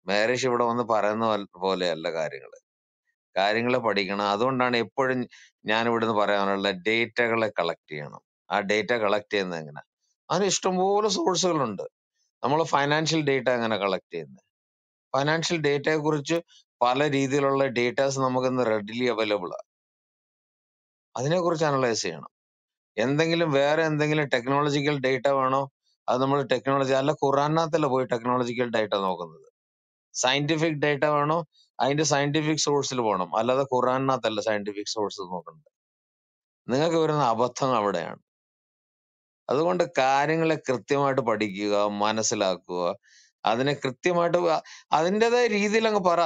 മഹർഷി ഇവിടെ വന്ന് പറയുന്ന പോലെ- പോലെയല്ല കാര്യങ്ങൾ കാര്യങ്ങൾ പഠിക്കണം അതുകൊണ്ടാണ് എപ്പോഴും ഞാൻ ഇവിടുന്ന് പറയാനുള്ള ഡേറ്റകളെ കളക്ട് ചെയ്യണം ആ ഡേറ്റ കളക്ട് ചെയ്യുന്നത് എങ്ങനെ അതിന് ഇഷ്ടംപോലെ സോഴ്സുകളുണ്ട് നമ്മൾ ഫൈനാൻഷ്യൽ ഡേറ്റ എങ്ങനെ കളക്ട് ചെയ്യുന്നത് ഫൈനാൻഷ്യൽ ഡേറ്റയെ കുറിച്ച് പല രീതിയിലുള്ള ഡേറ്റാസ് നമുക്കിന്ന് റെഡിലി അവൈലബിൾ ആണ് അതിനെക്കുറിച്ച് അനലൈസ് ചെയ്യണം എന്തെങ്കിലും വേറെ എന്തെങ്കിലും ടെക്നോളജിക്കൽ ഡേറ്റ വേണോ അത് നമ്മൾ ടെക്നോളജി അല്ല ഖുറാനകത്തല്ല പോയി ടെക്നോളജിക്കൽ ഡേറ്റ നോക്കുന്നത് സയന്റിഫിക് ഡേറ്റ വേണോ അതിന്റെ സയന്റിഫിക് സോഴ്സിൽ പോകണം അല്ലാതെ ഖുറാനകത്തല്ല സയന്റിഫിക് സോഴ്സ് നോക്കുന്നത് നിങ്ങൾക്ക് വരുന്ന അബദ്ധം അവിടെയാണ് അതുകൊണ്ട് കാര്യങ്ങളെ കൃത്യമായിട്ട് പഠിക്കുക മനസ്സിലാക്കുക അതിനെ കൃത്യമായിട്ട് വ- അതിന്റേതായ രീതിയിൽ അങ്ങ് പറ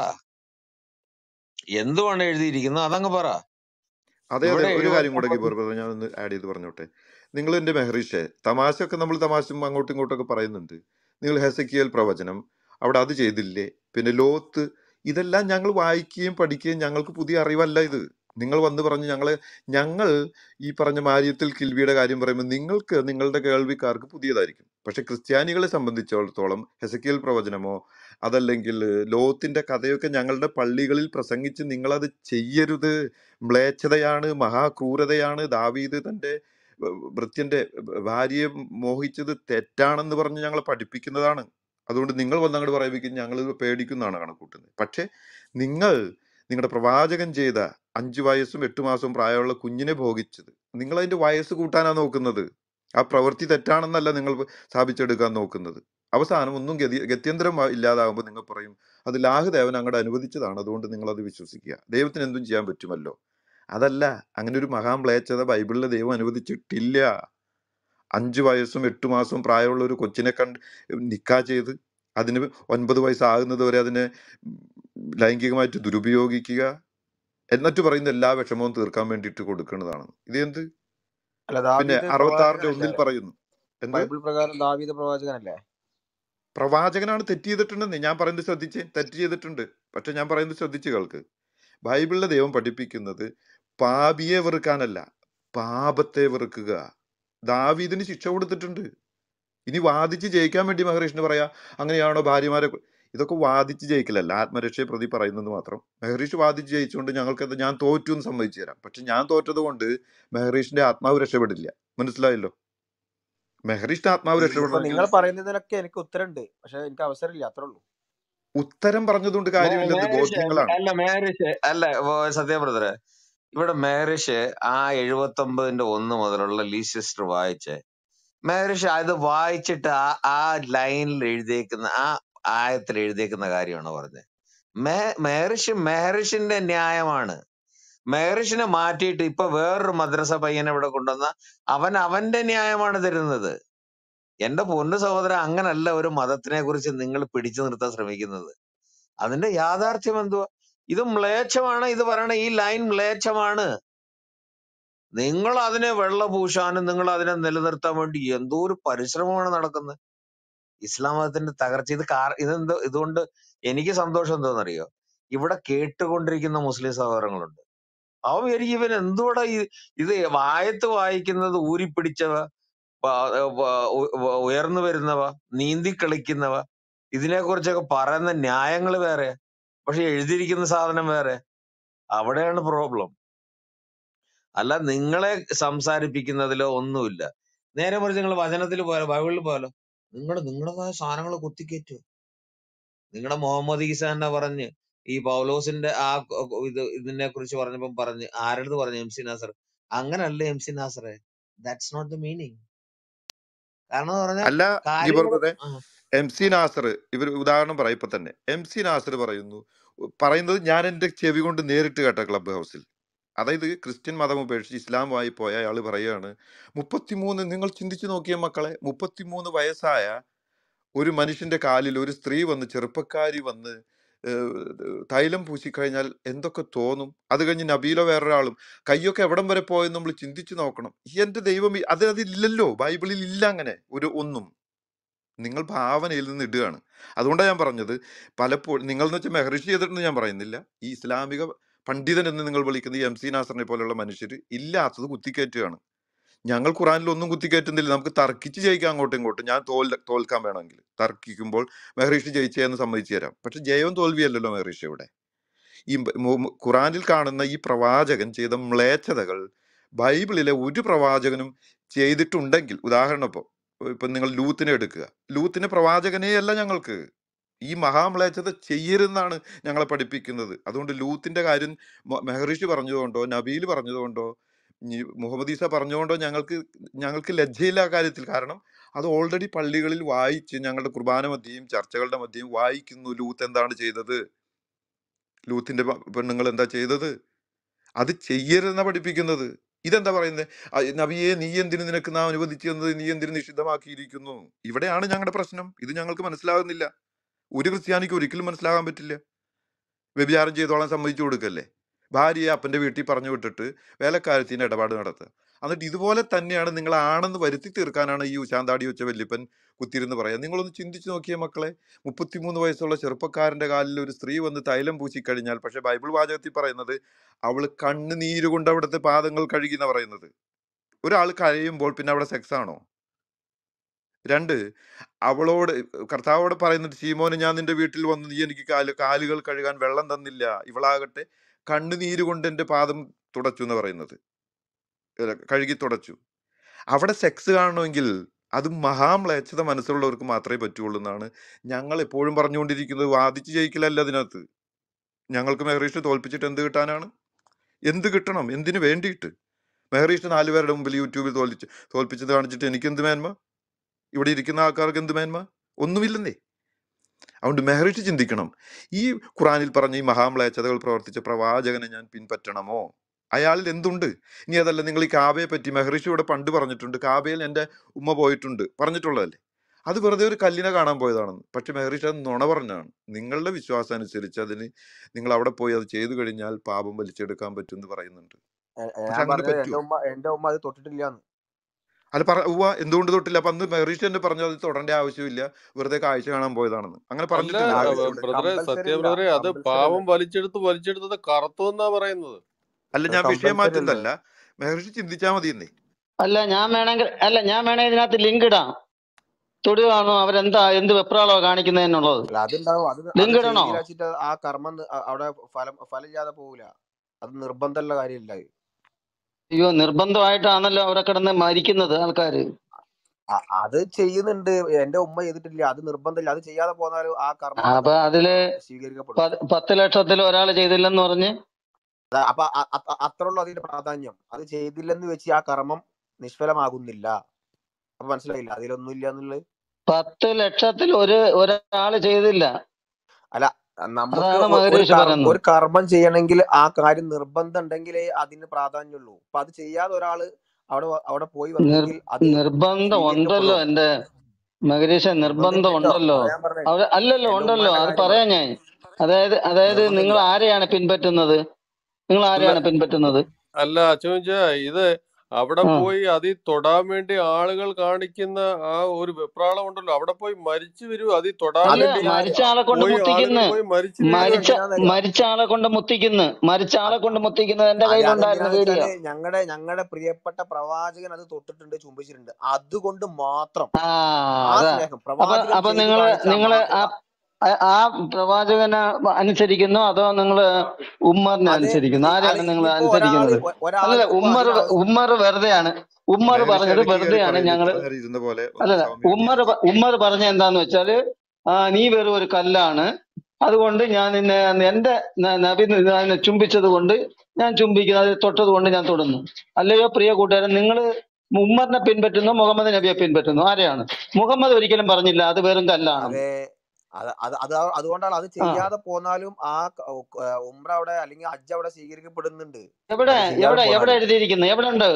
എന്തുവാണ് എഴുതിയിരിക്കുന്നത് അതങ്ങ് പറ അതെ അതെ ഇവിടെ ഒരു കാര്യം കൂടെ എഴുപത്തൊമ്പത് ഗിബോർ ബ്രദർ ഞാൻ ഒന്ന് ആഡ് ചെയ്ത് പറഞ്ഞോട്ടെ നിങ്ങൾ എൻ്റെ മെഹറീഷെ തമാശയൊക്കെ നമ്മൾ തമാശയും അങ്ങോട്ടും ഇങ്ങോട്ടൊക്കെ പറയുന്നുണ്ട് നിങ്ങൾ ഹെസക്കിയൽ പ്രവചനം അവിടെ അത് ചെയ്തില്ലേ പിന്നെ ലോത്ത് ഇതെല്ലാം ഞങ്ങൾ വായിക്കുകയും പഠിക്കുകയും ഞങ്ങൾക്ക് പുതിയ അറിവല്ല ഇത് നിങ്ങൾ വന്ന് പറഞ്ഞ് ഞങ്ങളെ ഞങ്ങൾ ഈ പറഞ്ഞ മാര്യത്തിൽ കിൽവിയുടെ കാര്യം പറയുമ്പോൾ നിങ്ങൾക്ക് നിങ്ങളുടെ കേൾവിക്കാർക്ക് പുതിയതായിരിക്കും പക്ഷെ ക്രിസ്ത്യാനികളെ സംബന്ധിച്ചിടത്തോളം ഹെസക്കിയൽ പ്രവചനമോ അതല്ലെങ്കിൽ ലോത്തിന്റെ കഥയൊക്കെ ഞങ്ങളുടെ പള്ളികളിൽ പ്രസംഗിച്ച് നിങ്ങളത് ചെയ്യരുത് മ്ലേച്ഛതയാണ് മഹാക്രൂരതയാണ് ദാവീദ് തൻ്റെ ഭൃത്യന്റെ ഭാര്യയെ മോഹിച്ചത് തെറ്റാണെന്ന് പറഞ്ഞ് ഞങ്ങളെ പഠിപ്പിക്കുന്നതാണ് അതുകൊണ്ട് നിങ്ങൾ വന്ന് അങ്ങോട്ട് പറയിപ്പിക്കും ഞങ്ങൾ പേടിക്കുന്നതാണ് കണക്കൂട്ടുന്നത് പക്ഷേ നിങ്ങൾ നിങ്ങളുടെ പ്രവാചകൻ ചെയ്ത അഞ്ചു വയസ്സും എട്ട് മാസവും പ്രായമുള്ള കുഞ്ഞിനെ ഭോഗിച്ചത് നിങ്ങൾ അതിന്റെ വയസ്സ് കൂട്ടാനാണ് നോക്കുന്നത് ആ പ്രവൃത്തി തെറ്റാണെന്നല്ല നിങ്ങൾ സ്ഥാപിച്ചെടുക്കാൻ നോക്കുന്നത് അവസാനം ഒന്നും ഗതി ഗത്യന്തരം ഇല്ലാതാകുമ്പോൾ നിങ്ങൾ പറയും അത് ലാഹ് ദേവൻ അങ്ങോട്ട് അനുവദിച്ചതാണ് അതുകൊണ്ട് നിങ്ങൾ അത് വിശ്വസിക്കുക ദൈവത്തിന് എന്തും ചെയ്യാൻ പറ്റുമല്ലോ അതല്ല അങ്ങനെ ഒരു മഹാമ്ലേച്ഛത ബൈബിളിലെ ദൈവം അനുവദിച്ചിട്ടില്ല അഞ്ച് വയസ്സും എട്ട് മാസവും പ്രായമുള്ള ഒരു കൊച്ചിനെ കണ്ട് നിക്കാ ചെയ്ത് അതിന് ഒൻപത് വയസ്സാകുന്നത് വരെ അതിനെ ലൈംഗികമായിട്ട് ദുരുപയോഗിക്കുക എന്നിട്ട് പറയുന്ന എല്ലാ വിഷമവും തീർക്കാൻ വേണ്ടിയിട്ട് കൊടുക്കുന്നതാണ് ഇത് എന്ത് അല്ല പിന്നെ ദാവീദ് അറുപത്തി ആറിന്റെ പ്രവാചകനല്ലേ ഒന്നിൽ പറയുന്നു എന്ത് ബൈബിൾ പ്രകാരം ദാവീദ് പ്രവാചകനല്ലേ പ്രവാചകനാണ് തെറ്റ് ചെയ്തിട്ടുണ്ടെന്ന് ഞാൻ പറയുന്നത് ശ്രദ്ധിച്ച് തെറ്റ് ചെയ്തിട്ടുണ്ട് പക്ഷെ ഞാൻ പറയുന്നത് ശ്രദ്ധിച്ച് കേൾക്ക് ബൈബിളിലെ ദൈവം പഠിപ്പിക്കുന്നത് പാപിയെ വെറുക്കാനല്ല പാപത്തെ വെറുക്കുക ദാവീദിന് ശിക്ഷ കൊടുത്തിട്ടുണ്ട് ഇനി വാദിച്ച് ജയിക്കാൻ വേണ്ടി മഹർഷിന് പറയാ അങ്ങനെയാണോ ഭാര്യമാരെ കൊ- ഇതൊക്കെ വാദിച്ച് ജയിക്കലല്ല ആത്മരക്ഷയെ പ്രതി പറയുന്നത് മാത്രം മെഹറീഷ് വാദിച്ച് ജയിച്ചുകൊണ്ട് ഞങ്ങൾക്കത് ഞാൻ തോറ്റു എന്ന് സമ്മതിച്ചു തരാം പക്ഷെ ഞാൻ തോറ്റത് കൊണ്ട് മെഹറീഷിന്റെ ആത്മാവ് രക്ഷപ്പെടില്ല മനസ്സിലായല്ലോ മെഹറീഷിന്റെ ആത്മാവ് ഇപ്പൊ രക്ഷപ്പെടണമെങ്കിൽ നിങ്ങൾ പറയുന്നതിനൊക്കെ എനിക്ക് ഉത്തരമുണ്ട് പക്ഷെ എനിക്ക് അവസരമില്ല അത്രേ ഉള്ളൂ ഉത്തരം പറഞ്ഞതുകൊണ്ട് മേ- കാര്യമില്ലെന്ന് മേരിഷ് ബോധ്യങ്ങളാണ് അല്ല മേരിഷ് അല്ല സത്യ ബ്രദറെ ഇവിടെ മേരിഷ് ആ എഴുപത്തി ഒമ്പതിന്റെ ഒന്ന് മുതലുള്ള ലീസിസ്റ്റർ വായിച്ചേ മേരിഷ് അത് വായിച്ചിട്ട് ആ ആ ലൈനിൽ എഴുതിയേക്കുന്ന ആ ആയത്തിൽ എഴുതിയേക്കുന്ന കാര്യമാണ് പറഞ്ഞത് മേ മേറിഷ് മെഹറിഷിന്റെ ന്യായമാണ് മെഹറിഷിനെ മാറ്റിയിട്ട് ഇപ്പൊ വേറൊരു മദ്രസ പയ്യനെ ഇവിടെ കൊണ്ടുവന്ന അവൻ അവന്റെ ന്യായമാണ് തരുന്നത് എന്റെ പൊന്നു സഹോദരൻ അങ്ങനല്ല ഒരു മതത്തിനെ കുറിച്ച് നിങ്ങൾ പിടിച്ചു നിർത്താൻ ശ്രമിക്കുന്നത് അതിന്റെ യാഥാർത്ഥ്യം എന്തുവാ ഇത് മ്ലേച്ഛമാണ് ഇത് പറയണ ഈ ലൈൻ മ്ലേച്ഛമാണ് നിങ്ങൾ അതിനെ വെള്ള പൂശാനും നിങ്ങൾ അതിനെ നിലനിർത്താൻ വേണ്ടി എന്തോ ഒരു പരിശ്രമമാണ് നടക്കുന്നത് ഇസ്ലാം മതത്തിന്റെ തകർച്ച ഇത് കാർ ഇതെന്തോ ഇതുകൊണ്ട് എനിക്ക് സന്തോഷം എന്താണെന്നറിയോ ഇവിടെ കേട്ടുകൊണ്ടിരിക്കുന്ന മുസ്ലിം സഹോദരങ്ങളുണ്ട് അവൻ വിചാരിക്കും ഇവൻ എന്തുകൂടെ ഇത് വായത്ത് വായിക്കുന്നത് ഊരിപ്പിടിച്ചവ പ- പ- ഉ- ഉ- ഉയർന്നു വരുന്നവ നീന്തി കളിക്കുന്നവ ഇതിനെക്കുറിച്ചൊക്കെ പറയുന്ന ന്യായങ്ങൾ വേറെ പക്ഷെ എഴുതിയിരിക്കുന്ന സാധനം വേറെ അവിടെയാണ് പ്രോബ്ലം അല്ല നിങ്ങളെ സംസാരിപ്പിക്കുന്നതിലോ ഒന്നുമില്ല നേരെ മറിച്ച് നിങ്ങൾ വചനത്തിൽ പോയാലോ ബൈബിളിൽ പോയാലോ നിങ്ങൾ നിങ്ങളുടേതായ സാധനങ്ങൾ കുത്തിക്കയറ്റുക നിങ്ങളുടെ മുഹമ്മദ് ഈസ തന്നെ പറഞ്ഞ് ഈ പൗലോസിന്റെ ആ കൊ- കൊ- ഇത് ഇതിനെ കുറിച്ച് പറഞ്ഞപ്പം പറഞ്ഞ് ആരടുത്ത് പറഞ്ഞു എം സി നാസർ അങ്ങനല്ല എം സി നാസറെ ദാറ്റ്സ് നോട്ട് ദ മീനിങ് കാരണം എന്ന് പറഞ്ഞാൽ അല്ല കാര്യങ്ങൾ ഗിബർബറെ എം സി നാസർ ഇവർ ഉദാഹരണം പറയും ഇപ്പൊ തന്നെ എം സി നാസർ പറയുന്നു പറയുന്നത് ഞാൻ എൻ്റെ ചെവി കൊണ്ട് നേരിട്ട് കേട്ട ക്ലബ് ഹൗസിൽ അതായത് ക്രിസ്ത്യൻ മതം ഉപേക്ഷിച്ച് ഇസ്ലാമായി പോയ അയാൾ പറയുകയാണ് മുപ്പത്തിമൂന്ന് നിങ്ങൾ ചിന്തിച്ചു നോക്കിയ മക്കളെ മുപ്പത്തിമൂന്ന് വയസ്സായ ഒരു മനുഷ്യന്റെ കാലിൽ ഒരു സ്ത്രീ വന്ന് ചെറുപ്പക്കാരി വന്ന് ഏഹ്, തൈലം പൂശിക്കഴിഞ്ഞാൽ എന്തൊക്കെ തോന്നും അത് കഴിഞ്ഞ് നബീലോ വേറൊരാളും കയ്യൊക്കെ എവിടം വരെ പോയെന്ന് നമ്മൾ ചിന്തിച്ചു നോക്കണം എന്റെ ദൈവം ഈ- അത് അതിലില്ലല്ലോ ബൈബിളിൽ ഇല്ല അങ്ങനെ ഒരു ഒന്നും നിങ്ങൾ ഭാവനയിൽ നിന്ന് ഇടുകയാണ് അതുകൊണ്ടാണ് ഞാൻ പറഞ്ഞത് പലപ്പോഴും നിങ്ങൾ എന്ന് വെച്ചാൽ മെഹറിഷ് ചെയ്തിട്ടെന്ന് ഞാൻ പറയുന്നില്ല ഈ ഇസ്ലാമിക പണ്ഡിതൻ എന്ന് നിങ്ങൾ വിളിക്കുന്ന ഈ എം സി നാസറിനെ പോലെയുള്ള മനുഷ്യർ ഇല്ലാത്തത് കുത്തിക്കയറ്റുകയാണ് ഞങ്ങൾ ഖുറാനിൽ ഒന്നും കുത്തിക്കയറ്റുന്നില്ല നമുക്ക് തർക്കിച്ച് ജയിക്കാം അങ്ങോട്ടും ഇങ്ങോട്ടും ഞാൻ തോൽ തോൽക്കാൻ വേണമെങ്കിൽ തർക്കിക്കുമ്പോൾ മെഹറീഷ് ജയിച്ചതെന്ന് സമ്മതിച്ചു തരാം പക്ഷെ ജയവും തോൽവിയല്ലല്ലോ മെഹറീഷ് ഇവിടെ ഈ ബ- മു- മു- ഖുറാനിൽ കാണുന്ന ഈ പ്രവാചകൻ ചെയ്ത മ്ലേച്ഛതകൾ ബൈബിളിലെ ഒരു പ്രവാചകനും ചെയ്തിട്ടുണ്ടെങ്കിൽ ഉദാഹരണം ഇപ്പോൾ ഇപ്പം നിങ്ങൾ ലൂത്തിനെ എടുക്കുക ലൂത്തിനെ പ്രവാചകനേ അല്ല ഞങ്ങൾക്ക് ഈ മഹാമ്ലേച്ഛത ചെയ്യരുതെന്നാണ് ഞങ്ങളെ പഠിപ്പിക്കുന്നത് അതുകൊണ്ട് ലൂത്തിന്റെ കാര്യം മൊ- മെഹറിഷ് പറഞ്ഞതുകൊണ്ടോ നബീൽ പറഞ്ഞതുകൊണ്ടോ ഇനി മുഹമ്മദ് ഈസ പറഞ്ഞുകൊണ്ടോ ഞങ്ങൾക്ക് ഞങ്ങൾക്ക് ലജ്ജയില്ല ആ കാര്യത്തിൽ കാരണം അത് ഓൾറെഡി പള്ളികളിൽ വായിച്ച് ഞങ്ങളുടെ കുർബാന മധ്യയും ചർച്ചകളുടെ മധ്യയും വായിക്കുന്നു ലൂത്ത് എന്താണ് ചെയ്തത് ലൂത്തിന്റെ പ- പെണ്ണുങ്ങൾ എന്താ ചെയ്തത് അത് ചെയ്യരുതെന്നാ പഠിപ്പിക്കുന്നത് ഇതെന്താ പറയുന്നത് നബിയെ നീ എന്തിനു നിനക്ക് നാം അനുവദിച്ചു തന്നത് നീ എന്തിനു നിഷിദ്ധമാക്കിയിരിക്കുന്നു ഇവിടെയാണ് ഞങ്ങളുടെ പ്രശ്നം ഇത് ഞങ്ങൾക്ക് മനസ്സിലാകുന്നില്ല ഒരു ക്രിസ്ത്യാനിക്ക് ഒരിക്കലും മനസ്സിലാകാൻ പറ്റില്ല വ്യഭിചാരം ചെയ്തോളാൻ സമ്മതിച്ചു കൊടുക്കല്ലേ ഭാര്യയെ അപ്പന്റെ വീട്ടിൽ പറഞ്ഞു വിട്ടിട്ട് വേലക്കാരത്തിന് ഇടപാട് നടത്തുക എന്നിട്ട് ഇതുപോലെ തന്നെയാണ് നിങ്ങൾ ആണെന്ന് വരുത്തി തീർക്കാനാണ് ഈ ഉശാന്താടി വെച്ച വല്യപ്പൻ കുത്തിരുന്ന് പറയാം നിങ്ങളൊന്ന് ചിന്തിച്ചു നോക്കിയേ മക്കളെ മുപ്പത്തിമൂന്ന് വയസ്സുള്ള ചെറുപ്പക്കാരന്റെ കാലിൽ ഒരു സ്ത്രീ വന്ന് തൈലം പൂശിക്കഴിഞ്ഞാൽ പക്ഷെ ബൈബിൾ വാചകത്തിൽ പറയുന്നത് അവള് കണ്ണുനീര് കൊണ്ട് അവിടുത്തെ പാദങ്ങൾ കഴുകി എന്നാ പറയുന്നത് ഒരാൾ കരയുമ്പോൾ പിന്നെ അവിടെ സെക്സ് ആണോ രണ്ട് അവളോട് കർത്താവോട് പറയുന്നുണ്ട് ശീമോന് ഞാൻ നിന്റെ വീട്ടിൽ വന്നു നീ എനിക്ക് കാല് കാലുകൾ കഴുകാൻ വെള്ളം തന്നില്ല ഇവളാകട്ടെ കണ്ണുനീര് കൊണ്ട് എൻ്റെ പാദം തുടച്ചു എന്ന് പറയുന്നത് ഏ, കഴുകി തുടച്ചു അവിടെ സെക്സ് കാണണമെങ്കിൽ അത് മഹാമ്ലേച്ഛത മനസ്സുള്ളവർക്ക് മാത്രമേ പറ്റുള്ളൂ എന്നാണ് ഞങ്ങൾ എപ്പോഴും പറഞ്ഞുകൊണ്ടിരിക്കുന്നത് വാദിച്ച് ജയിക്കലല്ല അതിനകത്ത് ഞങ്ങൾക്ക് മെഹറീഷ് തോൽപ്പിച്ചിട്ട് എന്ത് കിട്ടാനാണ് എന്ത് കിട്ടണം എന്തിനു വേണ്ടിയിട്ട് മെഹറീഷ് നാലുപേരുടെ മുമ്പിൽ യൂട്യൂബിൽ തോൽപ്പിച്ച് തോൽപ്പിച്ചത് കാണിച്ചിട്ട് എനിക്ക് എന്ത് മേന്മ ഇവിടെ ഇരിക്കുന്ന ആൾക്കാർക്ക് എന്ത് മേന്മ ഒന്നുമില്ലെന്നേ അതുകൊണ്ട് മെഹറിഷ് ചിന്തിക്കണം ഈ ഖുറാനിൽ പറഞ്ഞ ഈ മഹാമ്ലേച്ഛതകൾ പ്രവർത്തിച്ച പ്രവാചകനെ ഞാൻ പിൻപറ്റണമോ അയാളിൽ എന്തുണ്ട് ഇനി അതല്ല നിങ്ങൾ ഈ കാബയെ പറ്റി മെഹറിഷ് ഇവിടെ പണ്ട് പറഞ്ഞിട്ടുണ്ട് കാബയിൽ എൻ്റെ ഉമ്മ പോയിട്ടുണ്ട് പറഞ്ഞിട്ടുള്ളതല്ലേ അത് വെറുതെ ഒരു കല്ലിനെ കാണാൻ പോയതാണെന്ന് പക്ഷെ മെഹറിഷ് അത് നുണ പറഞ്ഞാണ് നിങ്ങളുടെ വിശ്വാസം അനുസരിച്ച് അതിന് നിങ്ങൾ അവിടെ പോയി അത് ചെയ്തു കഴിഞ്ഞാൽ പാപം വലിച്ചെടുക്കാൻ പറ്റും എന്ന് പറയുന്നുണ്ട് എ- എ- പക്ഷെ ഞാൻ അങ്ങനെ പറഞ്ഞത് എന്റെ പറ്റുമോ ഉമ്മ എന്റെ ഉമ്മ അത് തൊട്ടിട്ടില്ലാന്ന് അല്ല പറ ഉവ്വ എന്തുകൊണ്ട് തൊട്ടില്ല അപ്പൊ അന്ന് മെഹറീഷ് തന്നെ പറഞ്ഞു അത് തൊടേണ്ട ആവശ്യമില്ല വെറുതെ കാഴ്ച കാണാൻ പോയതാണെന്ന് അങ്ങനെ അല്ല പറഞ്ഞിട്ടില്ല അഹ് മെഹറീഷ് ഇവിടെ ബ്രദറെ കമ്പൽസറി സത്യ അല്ല ബ്രദറെ അത് കമ്പൽസറി പാവം അല്ല വലിച്ചെടുത്ത് വലിച്ചെടുത്തത് കറുത്തു എന്നാ പറയുന്നത് അല്ല അത് ഞാൻ വിഷയം കമ്പൽസറി മാറ്റുന്നതല്ല അല്ലല്ലോ മെഹർഷി ചിന്തിച്ചാൽ മതി എന്നേ അല്ല ഞാൻ വേണമെങ്കിൽ അല്ല ഞാൻ വേണമെങ്കിൽ ഇതിനകത്ത് ലിങ്ക് ഇടാം തൊടുകയാണോ അവരെന്താ എന്ത് വെപ്രാളോ കാണിക്കുന്നതെന്നുള്ളത് അല്ല അതുണ്ടാവും അത് അത് ലിങ്ക് ഇടണോ ചെയ്തില്ലാച്ചിട്ട് ആ കർമ്മം നി- അ- അവിടെ ഫലം ഫലമില്ലാതെ പോവില്ല അത് നിർബന്ധമുള്ള കാര്യമില്ല അത്. അയ്യോ നിർബന്ധമായിട്ടാണല്ലോ അവിടെ കിടന്ന് മരിക്കുന്നത് ആൾക്കാര് അ- അത് ചെയ്യുന്നുണ്ട് എന്റെ ഉമ്മ ചെയ്തിട്ടില്ല അത് നിർബന്ധമില്ല അത് ചെയ്യാതെ പോന്നാലും ആ കർമ്മം അപ്പൊ അവിടെ അതില് സ്വീകരിക്കപ്പെടും പ- പത്ത് ലക്ഷത്തിൽ ഒരാൾ ചെയ്തില്ലെന്ന് പറഞ്ഞ് അത- അപ്പൊ അ- അ- അത്രേ ഉള്ളൂ അതിന്റെ പ്രാധാന്യം അത് ചെയ്തില്ലെന്ന് വെച്ച് ആ കർമ്മം നിഷ്ഫലമാകുന്നില്ല അപ്പൊ മനസ്സിലായില്ല അതിലൊന്നും ഇല്ല എന്നുള്ളത് പത്ത് ലക്ഷത്തിൽ ഒരു ഒരാൾ ചെയ്തില്ല അല്ല നമുക്ക് അതാണ് ഒ- ഒരു മഹരീഷ് കർ- പറയുന്നത് ഒരു കർമ്മം ചെയ്യണമെങ്കിൽ ആ കാര്യം നിർബന്ധം ഉണ്ടെങ്കിലേ അതിന് പ്രാധാന്യമുള്ളൂ അപ്പൊ അത് ചെയ്യാതെ ഒരാള് അവിടെ വ- അവിടെ പോയി നിർ വന്നെങ്കിൽ അത് നിർബന്ധം ഉണ്ടല്ലോ സ്വീകരിക്കപ്പെടുമോ എന്റെ മകരീഷ നിർബന്ധം നിർബന്ധം ഉണ്ടോ ഉണ്ടല്ലോ അതാ ഞാൻ പറഞ്ഞത് അവിടെ അല്ലല്ലോ എന്റെ ഉണ്ടല്ലോ ഉമ്മാന്റെ അത് കാര്യം പറയാം പറഞ്ഞു ഞാൻ അതായത് അതായത് നിങ്ങൾ നിർബന്ധമില്ല ആരെയാണ് പിൻപറ്റുന്നത് നിങ്ങൾ അല്ല ആരെയാണ് പിൻപറ്റുന്നത് അല്ല അച്ഛൻ ഇത് അവിടെ ആ പോയി അതി തൊടാൻ വേണ്ടി ആളുകൾ കാണിക്കുന്ന ആ ഒരു വെപ്രാളം ഉണ്ടല്ലോ അവിടെ പോയി മരിച്ചു വരൂ അതി തൊടാൻ അല്ല വേണ്ടി മരിച്ച ആളെ കൊണ്ട് പോയി ആളുകൾ മുത്തിക്കുന്ന് പോയി മരിച്ചു അത് മരിച്ച വീഴുകയാണ് എന്തിനാന്നറിയോ മരിച്ച ആളെ കൊണ്ട് മുത്തിക്കുന്ന് മരിച്ച ആളെ കൊണ്ട് മുത്തിക്കുന്നത് എന്റെ അത് കയ്യിലുണ്ടായിരുന്ന അതെന്തിനാന്ന് വീഡിയോ വെച്ചാല് ഞങ്ങളുടെ ഞങ്ങളുടെ പ്രിയപ്പെട്ട പ്രവാചകൻ അത് തൊട്ടിട്ടുണ്ട് ചുംബിച്ചിട്ടുണ്ട് അതുകൊണ്ട് മാത്രം ആ ആ അതാ സ്നേഹം അപ്പൊ പ്രവാചകൻ അപ്പൊ ചെയ്ത് നിങ്ങള് കാണിച്ച ആ നിങ്ങള് ആ മാതൃക ആ ആ പ്രവാചകനെ അനുസരിക്കുന്നു അതോ നിങ്ങള് ഉമ്മറിനെ അത് അനുസരിക്കുന്നു ഇ- അല്ല ആരെയാണ് നിങ്ങൾ ഇതിപ്പോ ഒരാള് അനുസരിക്കുന്നത് ഒ- അല്ലല്ല ഒരാൾക്ക് ഇപ്പൊ ഉമ്മർ അതിന് ആവശ്യം ഉമ്മർ വെറുതെയാണ് ഉമ്മർ മെഹറിഷ് പറഞ്ഞത് ഇടയ്ക്ക് കയറി വെറുതെയാണ് പറയുന്നത് ഞങ്ങള് ഇത്ര നേരം ഇരുന്ന പോലെ ഒന്ന് അല്ലല്ല ഉമ്മർ സൗമ്യമായിട്ട് പ- ഉമ്മർ പറഞ്ഞ എന്താന്ന് വെച്ചാല് ആ, നീ വെറും ഒരു കല്ലാണ് അതുകൊണ്ട് ഞാൻ നിന്നെ എന്റെ ന- നബി നിന്നെ ചുംബിച്ചത് കൊണ്ട് ഞാൻ ചുംബിക്കുന്നു അത് തൊട്ടത് കൊണ്ട് ഞാൻ തൊടുന്നു അല്ലയോ പ്രിയ കൂട്ടുകാരൻ നിങ്ങൾ ഉമ്മറിനെ പിൻപറ്റുന്നു മുഹമ്മദ് നബിയെ പിൻപറ്റുന്നു ആരെയാണ് മുഹമ്മദ് ഒരിക്കലും പറഞ്ഞില്ല അത് വെറും കല്ലാണ് അതെ അത് അത് അത് അതുകൊണ്ടാണ് അത് ആ ചെയ്യാതെ പോന്നാലും ആ ക- ഉ- ഏർ ഉംറ അവിടെ അല്ലെങ്കിൽ ഹജ്ജ് അവിടെ സ്വീകരിക്കപ്പെടുന്നുണ്ട് എവിടെ അത് ചെയ്യാതെ എവിടെ എവിടെ പോന്നാലും എഴുതിയിരിക്കുന്നു എവിടെ ഉണ്ട്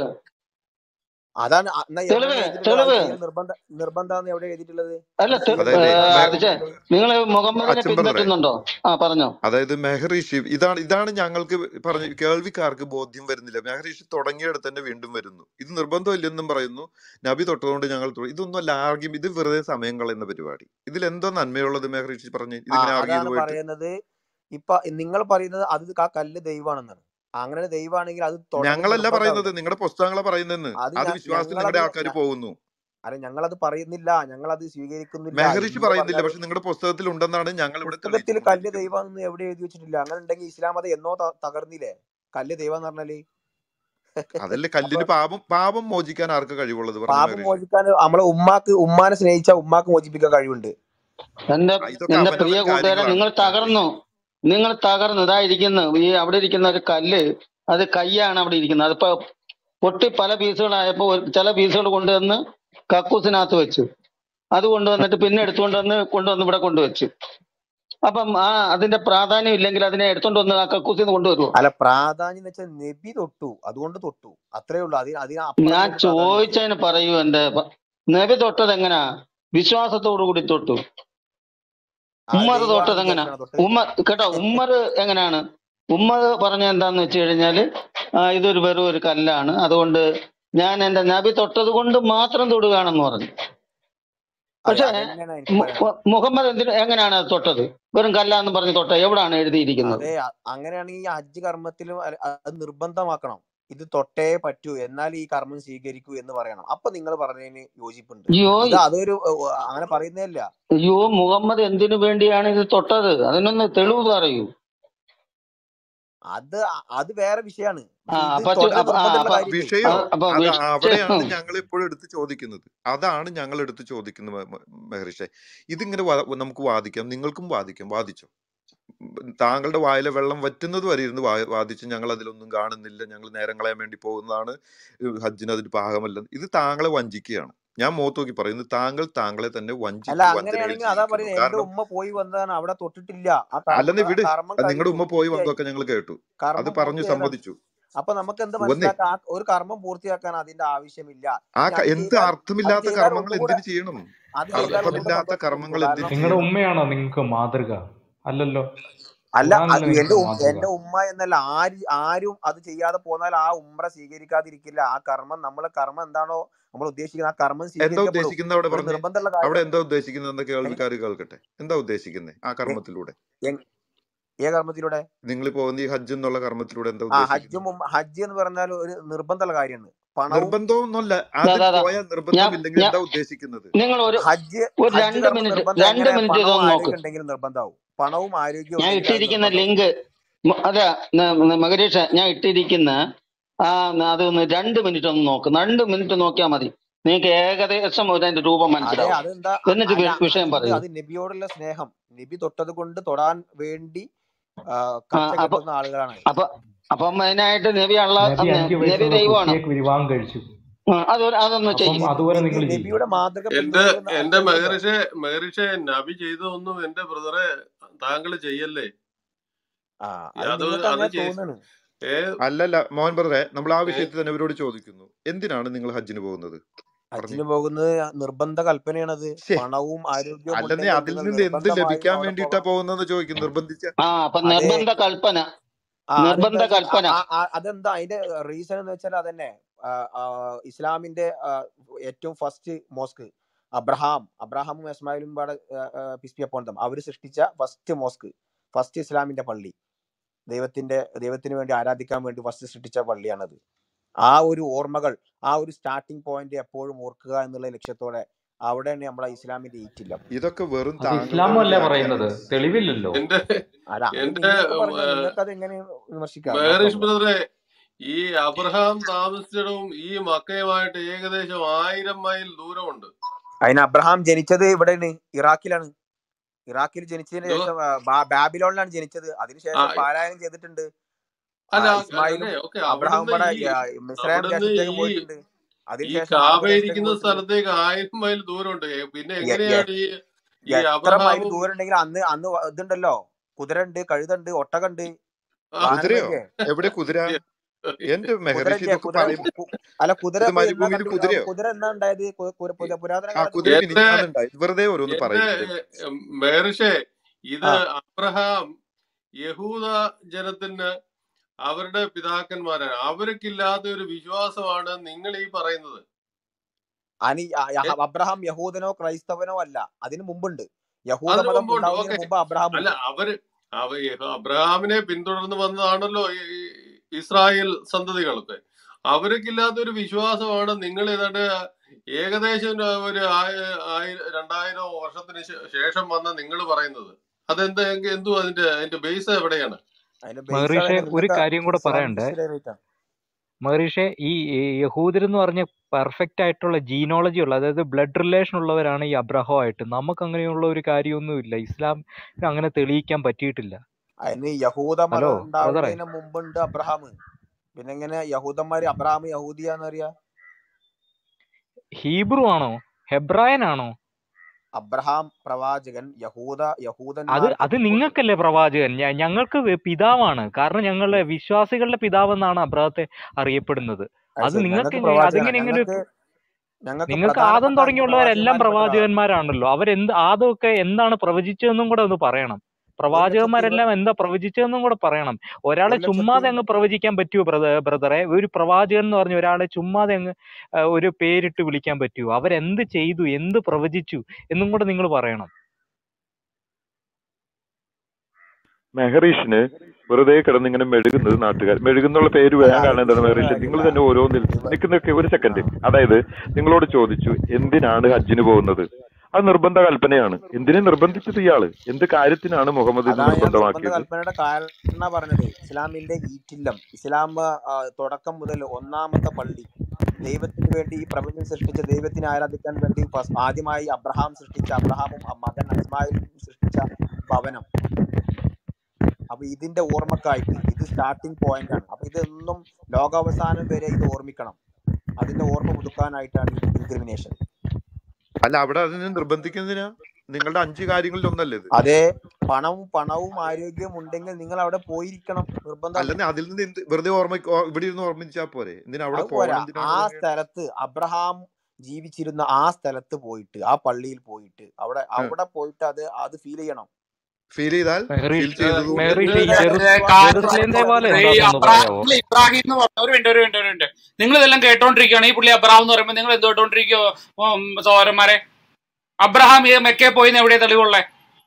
അതാണ് അ- എന്നാ തെളിവ് എവിടെ എഴുതിയിട്ടുള്ളത് അത് തെളിവ് ചെയ്യൽ നിർബന്ധ നിർബന്ധാന്ന് എവിടെ എഴുതിയിട്ടുള്ളത് അല്ല അത് തെ- ചെയ്യൽ അതായത് ഏ, മെ- അത് ചെ- നിർബന്ധമായിട്ടുള്ളത് നിങ്ങൾ മുഹമ്മദിനെ അച്ഛൻ ബ്രദറെ പിൻപറ്റുന്നുണ്ടോ ആ പറഞ്ഞോ അതായത് മെഹറിഷി ഇതാണ് ഇതാണ് ഞങ്ങൾക്ക് പറഞ്ഞ കേൾവിക്കാർക്ക് ബോധ്യം വരുന്നില്ല മെഹറിഷി തുടങ്ങിയിടത്ത് തന്നെ വീണ്ടും വരുന്നു ഇത് നിർബന്ധമില്ലെന്നും പറയുന്നു നബി തൊട്ടതുകൊണ്ട് ഞങ്ങൾ തൊഴു- ഇതൊന്നും അല്ല ആർഗ്യം ഇത് വെറുതെ സമയം കളയുന്ന പരിപാടി ഇതിൽ എന്തോ നന്മയുള്ളത് മെഹറിഷി പറഞ്ഞ് ആ ഇതിങ്ങനെ ആർഗ്യ ചെയ്ത് അതാണ് പോയിട്ട് പറയുന്നത് ഇപ്പൊ നിങ്ങൾ പറയുന്നത് അത് ആ കല്ല് ദൈവമാണെന്നാണ് അങ്ങനെ ഒരു ദൈവമാണെങ്കിൽ അത് തുടരൽ ഞങ്ങളല്ല പറയുന്നത് നിർബന്ധമാവില്ലേ നിങ്ങളുടെ പുസ്തകങ്ങളെ പറയുന്നെന്ന് അത് അത് ഞ- വിശ്വാസത്തിൽ ഞങ്ങളത് നിങ്ങളുടെ ആൾക്കാർ ഞ- പോകുന്നു അല്ല ഞങ്ങളത് പറയുന്നില്ല ഞങ്ങളത് സ്വീകരിക്കുന്നില്ല മെഹറിഷ് എന്ന് പറയുന്നില്ല പറഞ്ഞാൽ പക്ഷെ നിങ്ങളുടെ പുസ്തകത്തിൽ ഉണ്ടെന്നാണ് ഞങ്ങൾ ഇവിടെ പുസ്തകത്തിൽ കല്ല് തെളിയിച്ചുകൊണ്ടിരിക്കുന്നത് ദൈവം എവിടെ എഴുതി വെച്ചിട്ടില്ല അങ്ങനെ ഉണ്ടെങ്കിൽ ഇസ്ലാം മതം എന്നോ ത- തകർന്നില്ലേ കല്ല് ദൈവം എന്ന് പറഞ്ഞാല് അതല്ലേ അപ്പൊ കല്ലിന് പാപം പാപം മോചിക്കാൻ ആർക്ക് കഴിവുള്ളത് പറഞ്ഞു പാപം മെഹറിഷ് മോചിക്കാൻ നമ്മളെ ഉമ്മാക്ക് ഉമ്മാനെ സ്നേഹിച്ച ഉമ്മാക്ക് മോചിപ്പിക്കാൻ കഴിവുണ്ട് എന്റെ ആ, ഇതൊക്കെ എന്റെ അവനവൻ പ്രിയ കൂട്ടുകാരൻ കാര്യങ്ങളാണ് നിങ്ങൾ മെഹറിഷ് തകർന്നു നിങ്ങൾ തകർന്നു ഇതാ ഇരിക്കുന്നു ഈ അവിടെ ഇരിക്കുന്ന ഒരു കല്ല് അത് കയ്യാണ് അവിടെ ഇരിക്കുന്നത് അതിപ്പോ പൊട്ടി പല പീസുകളായപ്പോ ഒരു- ചില പീസുകൾ കൊണ്ടുവന്ന് കക്കൂസിനകത്ത് വെച്ചു അത് കൊണ്ടുവന്നിട്ട് പിന്നെ എടുത്തുകൊണ്ട് വന്ന് കൊണ്ടുവന്ന് ഇവിടെ കൊണ്ടുവച്ചു അപ്പം ആ അതിന്റെ പ്രാധാന്യം ഇല്ലെങ്കിൽ അതിനെ എടുത്തോണ്ട് വന്ന് ആ കക്കൂസിൽ നിന്ന് കൊണ്ടുവരുമോ അല്ല പ്രാധാന്യം എന്ന് വെച്ചാൽ നബി തൊട്ടു അതുകൊണ്ട് തൊട്ടു അത്രേ ഉള്ളൂ അതിന് അതിന് അപ്പുറം ഞാൻ അതിന് പ്രാധാന്യമില്ല ചോദിച്ചതിന് പറയൂ എന്റെ പ- നബി തൊട്ടത് എങ്ങനാ വിശ്വാസത്തോടു കൂടി തൊട്ടു ആ ഉമ്മർ തൊട്ടത് ദൈവമാണെന്ന് എങ്ങനാ വിചാരിച്ചാണ് തൊട്ടത് ഉമ്മ കേട്ടോ ഉമ്മർ എങ്ങനെയാണ് ഉമ്മർ പറഞ്ഞ എന്താന്ന് വെച്ച് കഴിഞ്ഞാല് ആ, ഇതൊരു വെറും ഒരു കല്ലാണ് അതുകൊണ്ട് ഞാൻ എന്റെ നബി തൊട്ടത് കൊണ്ട് മാത്രം തൊടുകയാണെന്ന് പറഞ്ഞു അതെ പക്ഷേ അതന്നെയാണ് എനിക്ക് മു- പറയാനുള്ളത് മു- മുഹമ്മദ് എന്തിനു എങ്ങനെയാണ് അത് തൊട്ടത് വെറും കല്ലാന്ന് പറഞ്ഞ് തൊട്ട എവിടാണ് എഴുതിയിരിക്കുന്നത് അതെ അ- അങ്ങനെയാണെങ്കിൽ ഈ ഹജ്ജ് കർമ്മത്തിലും അ- അത് നിർബന്ധമാക്കണം ഇത് തൊട്ടേ പറ്റൂ എന്നാൽ ഈ കർമ്മം സ്വീകരിക്കൂ എന്ന് പറയണം അപ്പൊ നിങ്ങൾ പറഞ്ഞതിന് യോജിപ്പുണ്ട് അയ്യോ ഇത് അതൊരു ഏഹ്, അങ്ങനെ പറയുന്നതല്ല അയ്യോ മുഹമ്മദ് എന്തിനു വേണ്ടിയാണ് ഇത് തൊട്ടത് അതിനൊന്ന് തെളിവ് പറയൂ അത് അ- അത് വേറെ വിഷയമാണ് ആ പക്ഷെ ഇത് പക്ഷെ തൊടൽ അപ്പൊ ആ നിർബന്ധമുള്ള അപ്പൊ കാര്യമില്ലേ വിഷയോ ആ, അപ്പൊ അത് അവിടെയാണ് വിഷയം ഞങ്ങൾ ഇപ്പോഴും എടുത്ത് ചോദിക്കുന്നത് അതാണ് ഞങ്ങൾ എടുത്ത് ചോദിക്കുന്നത് മെ- മെ- മെഹറിഷെ ഇതിങ്ങനെ വാ- നമുക്ക് വാദിക്കാം നിങ്ങൾക്കും വാദിക്കാം വാദിച്ചോ ഉം, താങ്കളുടെ വായിലെ വെള്ളം വറ്റുന്നത് വരെ ഇരുന്ന് വാ- വാദിച്ച് ഞങ്ങൾ അതിലൊന്നും കാണുന്നില്ല ഞങ്ങൾ നേരം കളയാൻ വേണ്ടി പോകുന്നതാണ് ഇത് ഹജ്ജിന് അതിന് പാകമല്ല ഇത് താങ്കളെ വഞ്ചിക്കുകയാണ് ഞാൻ മുഖത്ത് നോക്കി പറയുന്നത് താങ്കൾ താങ്കളെ തന്നെ അല്ല വഞ്ചിച്ച് വഞ്ചനയിൽ അങ്ങനെയാണെങ്കിൽ അതാ ജീവിക്കുന്നു പറയുന്നത് എന്റെ കാരണം ഉമ്മ പോയി വന്നതാണ് അവിടെ തൊട്ടിട്ടില്ല ആ കർമ്മ അല്ലെന്ന് ആ വിട് കർമ്മം അത് നിങ്ങളുടെ കഴിഞ്ഞു ഉമ്മ പോയി പൂർത്തിയായി വന്നതൊക്കെ ഞങ്ങൾ കേട്ടു അത് കർമ്മം പറഞ്ഞു പൂർത്തിയായതാണ് സമ്മതിച്ചു അപ്പൊ നമുക്ക് എന്ത് വന്നേ മനസ്സിലാക്കാം ആ ഒരു കർമ്മം പൂർത്തിയാക്കാൻ അതിന്റെ ആവശ്യമില്ല ആ ഇനി ക- അത് എന്ത് ചെയ്താൽ അത് അർത്ഥമില്ലാത്ത ചെയ്താൽ കർമ്മങ്ങൾ ഒന്നുകൂടെ എന്തിനു ചെയ്യണം അത് ചെയ്താൽ ഒന്നുകൂടെ അർത്ഥമില്ലാത്ത സന്തോഷം കർമ്മങ്ങൾ ലഭിക്കും എന്തിനു കാരണം നിങ്ങളുടെ ചെയ്യണം ഉമ്മയാണോ നിങ്ങൾക്ക് മാതൃക അല്ലല്ലോ അല്ല ഖുറാനല്ലേ അത് എന്റെ നിങ്ങൾക്ക് ഉം- മാതൃക എന്റെ ഉമ്മ എന്നല്ല ആര് ആരും അത് ചെയ്യാതെ പോന്നാൽ ആ ഉമ്ര സ്വീകരിക്കാതിരിക്കില്ല ആ കർമ്മം നമ്മളെ കർമ്മം എന്താണോ നമ്മൾ ഉദ്ദേശിക്കുന്നത് ആ കർമ്മം എന്താ സ്വീകരിക്കപ്പെടും ഉദ്ദേശിക്കുന്നത് അവിടെ ഇവിടെ പറഞ്ഞേ നിർബന്ധമുള്ള അവിടെ കാര്യമാണ് എന്താ ഉദ്ദേശിക്കുന്നത് എന്താ ഏ? കേൾവിക്കാർ കേൾക്കട്ടെ എന്താ ഉദ്ദേശിക്കുന്നത് ആ ഏ- കർമ്മത്തിലൂടെ എങ്- ഏ കർമ്മത്തിലൂടെ നിങ്ങൾ പോകുന്ന ഈ ഹജ്ജ് എന്നുള്ള കർമ്മത്തിലൂടെ എന്താ ആ ഹജ്ജും ഉദ്ദേശിക്കുന്നത് ഉം- ഹജ്ജ് എന്ന് പറഞ്ഞാൽ ഒരു നിർബന്ധമുള്ള കാര്യമാണ് പണവും നിർബന്ധമൊന്നുമല്ല ദാ, അതിൽ ദാ, ദാ. പോയാൽ ഞാൻ നിർബന്ധമില്ലെങ്കിൽ ഞാൻ എന്താ ഉദ്ദേശിക്കുന്നത് നിങ്ങൾ ഒരു ഹജ്ജ് ഒരു ഹജ്ജ് രണ്ട് കർമ്മം മിനിറ്റ് നിർബന്ധം രണ്ട് എങ്ങനെ മിനിറ്റ് പണവും ഇതൊന്ന് നോക്ക് ആരോഗ്യം ഉണ്ടെങ്കിൽ നിർബന്ധമാവും പണവും ആരോഗ്യവും ഞാൻ ഉണ്ടെങ്കിൽ അത് ഇട്ടിരിക്കുന്ന നിർബന്ധമാവും ലിങ്ക് മ- അതെ ന- ന- മകരീഷ ഞാൻ ഇട്ടിരിക്കുന്ന ആ ന- അതൊന്ന് രണ്ട് മിനിറ്റ് ഒന്ന് നോക്ക് രണ്ട് മിനിറ്റ് നോക്കിയാൽ മതി നിങ്ങൾക്ക് ഏകദേശം ഒരു അതിന്റെ രൂപം അതെ മനസ്സിലാവും അതെന്താ അ- എന്നിട്ട് അല്ല വി- വിഷയം അത് പറയൂ അത് നബിയോടുള്ള സ്നേഹം നബി തൊട്ടത് കൊണ്ട് തൊടാൻ വേണ്ടി ആ, ആ അപ്പൊ കച്ചകെട്ടുന്ന ആളുകളാണ് അപ്പൊ അപ്പം അതിനായിട്ട് നബി അള്ള നബി അഞ്ചു നബി വയസ്സുള്ള ദൈവമാണ് കുട്ടിയെ വിവാഹം കഴിച്ചു ആ, അത് അതൊന്ന് അപ്പം ചെയ്യും അതുപോലെ നബി നിങ്ങൾ ചെയ്യും നബിയുടെ മാതൃക എന്റെ പിന്തുടരുന്ന എന്റെ ആളുകളുണ്ടോ മെഹറിഷെ മെഹറിഷെ നബി ചെയ്തതൊന്നും എന്റെ ബ്രദറെ താങ്കൾ ചെയ്യല്ലേ ആ ഈ അത് അത് നിങ്ങൾക്ക് അത് അങ്ങനെ ചെയ് തോന്നുന്നു ഏ അല്ലല്ല മോഹൻ ബ്രദറെ നമ്മൾ ആ ഏ വിഷയത്തിൽ തന്നെ ഇവരോട് ചോദിക്കുന്നു എന്തിനാണ് നിങ്ങൾ ഹജ്ജിന് പോകുന്നത് പറഞ്ഞു ഹജ്ജിന് പോകുന്നത് നിർബന്ധ കൽപ്പനയാണത് ശേ പണവും ആരോഗ്യവും അല്ലെന്നേ ഉണ്ടെങ്കിൽ അതിൽ നിങ്ങൾ നിന്ന് എന്ത് നിർബന്ധമായും ലഭിക്കാൻ അവിടെ വേണ്ടിയിട്ടാ പോകണം പോകുന്നതെന്ന് ചോദിക്കും നിർബന്ധിച്ച ആ അപ്പൊ അതെ നിർബന്ധ കൽപ്പന ആ നിർബന്ധ അതെന്താ വെച്ചാൽ കൽപ്പന അതെന്താ അതിന്റെ റീസൺ എന്ന് വെച്ചാൽ അതന്നെ ആ, ആ, ഇസ്ലാമിന്റെ ആ, ഏറ്റവും ഫസ്റ്റ് മോസ്ക് അബ്രഹാം അബ്രഹാമും ഇസ്മായിലും പാടെ പിസ്പി അപ്പോണ്ടം അവർ സൃഷ്ടിച്ച ഫസ്റ്റ് മോസ്ക് ഫസ്റ്റ് ഇസ്ലാമിന്റെ പള്ളി ദൈവത്തിന്റെ ദൈവത്തിന് വേണ്ടി ആരാധിക്കാൻ വേണ്ടി ഫസ്റ്റ് സൃഷ്ടിച്ച പള്ളിയാണത് ആ ഒരു ഓർമ്മകൾ ആ ഒരു സ്റ്റാർട്ടിംഗ് പോയിന്റ് എപ്പോഴും ഓർക്കുക എന്നുള്ള ലക്ഷ്യത്തോടെ അവിടെയാണ് നമ്മളെ ഇസ്ലാമിന്റെ ഈറ്റില്ലം ഇതൊക്കെ വെറും അത് താങ്കളുടെ ഇസ്ലാമും ഒരു അല്ല പറയുന്നത് വ്യാഖ്യാനമാണ് തെളിവില്ലല്ലോ എന്റെ അല്ല അത് എന്റെ നിങ്ങൾക്ക് പറഞ്ഞാൽ നിങ്ങൾക്ക് അത് എങ്ങനെ വിമർശിക്കാം നോ മെഹറിഷ് പ്രോബ്ലം ബ്രദറെ ഈ അബ്രഹാം താമസിച്ചിടവും ഈ മക്കയുമായിട്ട് ഏകദേശം ആയിരം മൈൽ ദൂരമുണ്ട് അതിന് അബ്രഹാം ജനിച്ചത് ഇവിടെയാണ് ഇറാഖിലാണ് ഇറാഖിൽ ജനിച്ചതിന് എന്തോ ശേഷം ആ, ബാ- ബാബിലോണിലാണ് ജനിച്ചത് ആ അതിനുശേഷം പാലായനം ചെയ്തിട്ടുണ്ട് ആ, അല്ല ഇസ്മായിലും അതെ ഓക്കെ അബ്രഹാം അവിടുന്ന് ഇവിടെ ഈ മിസ്രൈം അവിടുന്ന് ദേശത്തേക്ക് ഈ പോയിട്ടുണ്ട് ഈ അതിനുശേഷം കാബ അറബ് ദേശത്തേക്ക് ഇരിക്കുന്ന പോയിട്ടുണ്ട് സ്ഥലത്തേക്ക് ആയിരം മൈൽ ദൂരമുണ്ട് ഏ, പിന്നെ എ- എ- എങ്ങനെയാണ് ഈ ഈ എത്ര മൈൽ അബ്രഹാമും ദൂരം ഉണ്ടെങ്കിൽ അന്ന് അന്ന് വ- ഇതുണ്ടല്ലോ കുതിര ഉണ്ട് കഴുതുണ്ട് ഒട്ടകുണ്ട് ആ, കുതിരയോ വാഹനങ്ങളില്ലേ എവിടെ കുതിര എന്റെ കുതിര മെഹറിഷ് ഇല്ലേ ഇതൊക്കെ കുതിര പറയുമ്പോ കു- അല്ല കുതിര ഇത് ഇപ്പൊ എന്നാ മരുഭൂമിയിൽ കണ്ടു കുതിരയോ കുതിര എന്നാ ഉണ്ടായത് കു- കു- പുര- പുരാതന ആ കാലത്ത് കുതിര കുതിര എന്റെ മിനിഞ്ഞാന്നുണ്ടായി വെറുതെ ഓരോന്ന് എന്റെ പറയുന്നത് മേറിഷെ ഇത് ആ അബ്രഹാം യഹൂദ ജനത്തിന് അവരുടെ പിതാക്കന്മാരാണ് അവർക്കില്ലാത്ത ഒരു വിശ്വാസമാണ് നിങ്ങൾ ഈ പറയുന്നത് അനി അ- എ- യ- അബ്രഹാം യഹൂദനോ ക്രൈസ്തവനോ അല്ല അതിന് മുമ്പുണ്ട് യഹൂദ അതിനു മതം മുമ്പുണ്ട് ഉണ്ടാവുന്നതിന് ഓക്കെ മുമ്പ് അബ്രഹാം അല്ല ഉണ്ട് അവര് അവ യഹ- അബ്രഹാമിനെ പിന്തുടർന്ന് വന്നതാണല്ലോ ഈ ഈ- ഇസ്രായേൽ സന്തതികളൊക്കെ അവർക്കില്ലാത്ത ഒരു വിശ്വാസമാണ് നിങ്ങൾ ഏതാണ്ട് ഏകദേശം ഒരു ആയ- ആയിര- രണ്ടായിരം വർഷത്തിന് ശേ- ശേഷം വന്ന നിങ്ങൾ പറയുന്നത് അതെന്താ എങ്ക- എന്തുവാ അതിന്റെ അതിന്റെ ബേസ് എവിടെയാണ് അതിന്റെ ബേസ് മഹർഷെ അതന്നെ ഒരു നിങ്ങൾക്ക് കാര്യം കൂടെ ഇസ്ലാമിക് പറയണ്ടേ ഹിസ്റ്ററി അറിയിട്ടാണ് മഹർഷെ ഈ യഹൂദർ എന്ന് പറഞ്ഞ പെർഫെക്റ്റ് ആയിട്ടുള്ള ജീനോളജി ഉള്ള അതായത് ബ്ലഡ് റിലേഷൻ ഉള്ളവരാണ് ഈ അബ്രഹം ആയിട്ട് നമുക്ക് അങ്ങനെയുള്ള ഒരു കാര്യമൊന്നുമില്ല ഇസ്ലാം അങ്ങനെ തെളിയിക്കാൻ പറ്റിയിട്ടില്ല അതിന് യഹൂദ മതം ഹലോ ബ്രദറെ ഉണ്ടാവുന്നതിന് മുമ്പുണ്ട് അബ്രഹാം പിന്നെ എങ്ങനെ യഹൂദന്മാര് അബ്രഹാം യഹൂദിയാന്നറിയാ ഹീബ്രു ആണോ ഹെബ്രായൻ ആണോ അബ്രഹാം പ്രവാചകൻ യഹൂദ അത് യഹൂദന്മാർക്ക് അത് നിങ്ങൾക്കല്ലേ പ്രവാചകൻ ഞ- ഞങ്ങൾക്ക് വെ- പിതാവാണ് കാരണം ഞങ്ങളുടെ വിശ്വാസികളുടെ പിതാവെന്നാണ് അബ്രഹത്തെ അറിയപ്പെടുന്നത് അത് അത് ശരി നിങ്ങൾക്ക് ഞങ്ങൾക്ക് എങ്ങനെ- പ്രവാചകനാണ് അതിങ്ങനെ ഇങ്ങനെ ഞങ്ങൾക്ക് ഞങ്ങൾക്ക് നിങ്ങൾക്ക് ആദം പ്രധാനപ്പെട്ട അഞ്ച് തുടങ്ങിയുള്ളവരെല്ലാം പ്രവാചകന്മാരിൽ പെട്ടതാണ് പ്രവാചകന്മാരാണല്ലോ അവരെന്ത് ആദമൊക്കെ എന്താണ് പ്രവചിച്ചതെന്നും കൂടെ ഒന്ന് പറയണം ഒരു ലക്ഷത്തി ഇരുപത് പ്രവാചകന്മാരെല്ലാം എന്താ പ്രവചിച്ചതെന്നും കൂടെ പറയണം ഒരാളെ ഒരു ലക്ഷത്തി ചുമ്മാതെ അങ്ങ് പ്രവചിക്കാൻ പറ്റുമോ ബ്രദ- ബ്രദറെ ഒരു പ്രവാചകൻ എന്ന് പറഞ്ഞ ഒരാളെ ചുമ്മാതെ അങ്ങ് ആ, ഒരു പേരിട്ട് വിളിക്കാൻ പറ്റുമോ അവരെന്ത് ചെയ്തു എന്ത് പ്രവചിച്ചു എന്നും കൂടെ നിങ്ങൾ പറയണം മെഹറീഷിന് വെറുതെ കിടന്ന് ഇങ്ങനെ മെഴുകുന്നത് നാട്ടുകാർ മെഴുകുന്നുള്ള പേര് അല്ല വേഗം അത് കാണേണ്ടത് മെഹറീഷ് മെഴുകുന്ന നിങ്ങൾ കാര്യമല്ല തന്നെ ഓരോന്നിൽ ഇവ നിൽക്ക് നിൽക്ക് ഒരു സെക്കൻഡ് അല്ല അതായത് നിങ്ങളോട് ചോദിച്ചു എന്തിനാണ് ഹജ്ജിന് പോകുന്നത് അത് നിർബന്ധ കൽപ്പനയാണ് എന്തിനെ നിർബന്ധിച്ചത് ഇയാള് എന്ത് കാര്യത്തിനാണ് മുഹമ്മദ് ഇത് അതാണ് ഞാൻ നിർബന്ധ നിർബന്ധമാക്കിയത് കൽപ്പനയുടെ കാരണം പറഞ്ഞത് ഇസ്ലാമിന്റെ ഈറ്റില്ലം ഇസ്ലാം ആ, തുടക്കം മുതൽ ഒന്നാമത്തെ പള്ളി ദൈവത്തിന് വേണ്ടി ഈ പ്രപഞ്ചം സൃഷ്ടിച്ച ദൈവത്തിനെ ആരാധിക്കാൻ വേണ്ടി ഫസ്- ആദ്യമായി അബ്രഹാം സൃഷ്ടിച്ച അബ്രഹാമും ആ മകൻ ഇസ്മായിലും സൃഷ്ടിച്ച ഭവനം അപ്പൊ ഇതിന്റെ ഓർമ്മക്കായിട്ട് ഇത് സ്റ്റാർട്ടിംഗ് പോയിന്റ് ആണ് അപ്പൊ ഇതൊന്നും ലോകാവസാനം വരെ ഇത് ഓർമ്മിക്കണം അതിന്റെ ഓർമ്മ പുതുക്കാനായിട്ടാണ് ഈ ഇൻക്രിമിനേഷൻ അല്ല അവിടെ അതിനെ നിർബന്ധിക്കുന്നതിനാ നിങ്ങളുടെ അഞ്ച് കാര്യങ്ങളിൽ ഒന്നല്ലേ ഇത് അതേ പണവും പണവും ആരോഗ്യവും ഉണ്ടെങ്കിൽ നിങ്ങൾ അവിടെ പോയിരിക്കണം നിർബന്ധമാണ് അല്ലെന്ന് അതിൽ നിന്ന് എന്ത് വെറുതെ ഓർമ്മ ഓ- ഇവിടെ ഇരുന്ന് ഓർമ്മിച്ചാ പോരെ എന്തിനാ അവിടെ അത് പോരാ പോകണം എന്തിനാണ് ആ ഇതൊക്കെ? സ്ഥലത്ത് അബ്രഹാം ജീവിച്ചിരുന്ന ആ സ്ഥലത്ത് പോയിട്ട് ആ പള്ളിയിൽ പോയിട്ട് അവിടെ ആ. അവിടെ പോയിട്ട് അത് അത് ഫീൽ ചെയ്യണം ഫീൽ ചെയ്താൽ ഫീൽ മെഹറീഷ് ചെയ്തതുകൊണ്ട് മെഹറീഷ് ഈ നിങ്ങളുടെ ജെറു വിശ്വാസം ജെറുസലേം അവിടെ ദേവാലയം പോയിട്ട് ഈ എന്താണെന്ന് പറയാവോ അബ്രാഹിം ഇബ്രാഹിം എന്ന് പറഞ്ഞ ഒരു മിനിറ്റ് ഒരു മിനിറ്റ് ഒരു മിനിറ്റ് നിങ്ങൾ ഇതെല്ലാം കേട്ടോണ്ടിരിക്കുകയാണ് ഈ പുള്ളി അബ്രാഹിം എന്ന് പറയുമ്പോൾ നിങ്ങൾ എന്ത് കേട്ടോണ്ടിരിക്കോ സഹോദരന്മാരെ അബ്രഹാം ഈ മെക്കെ പോയി എവിടെയാ തെളിവുള്ളേ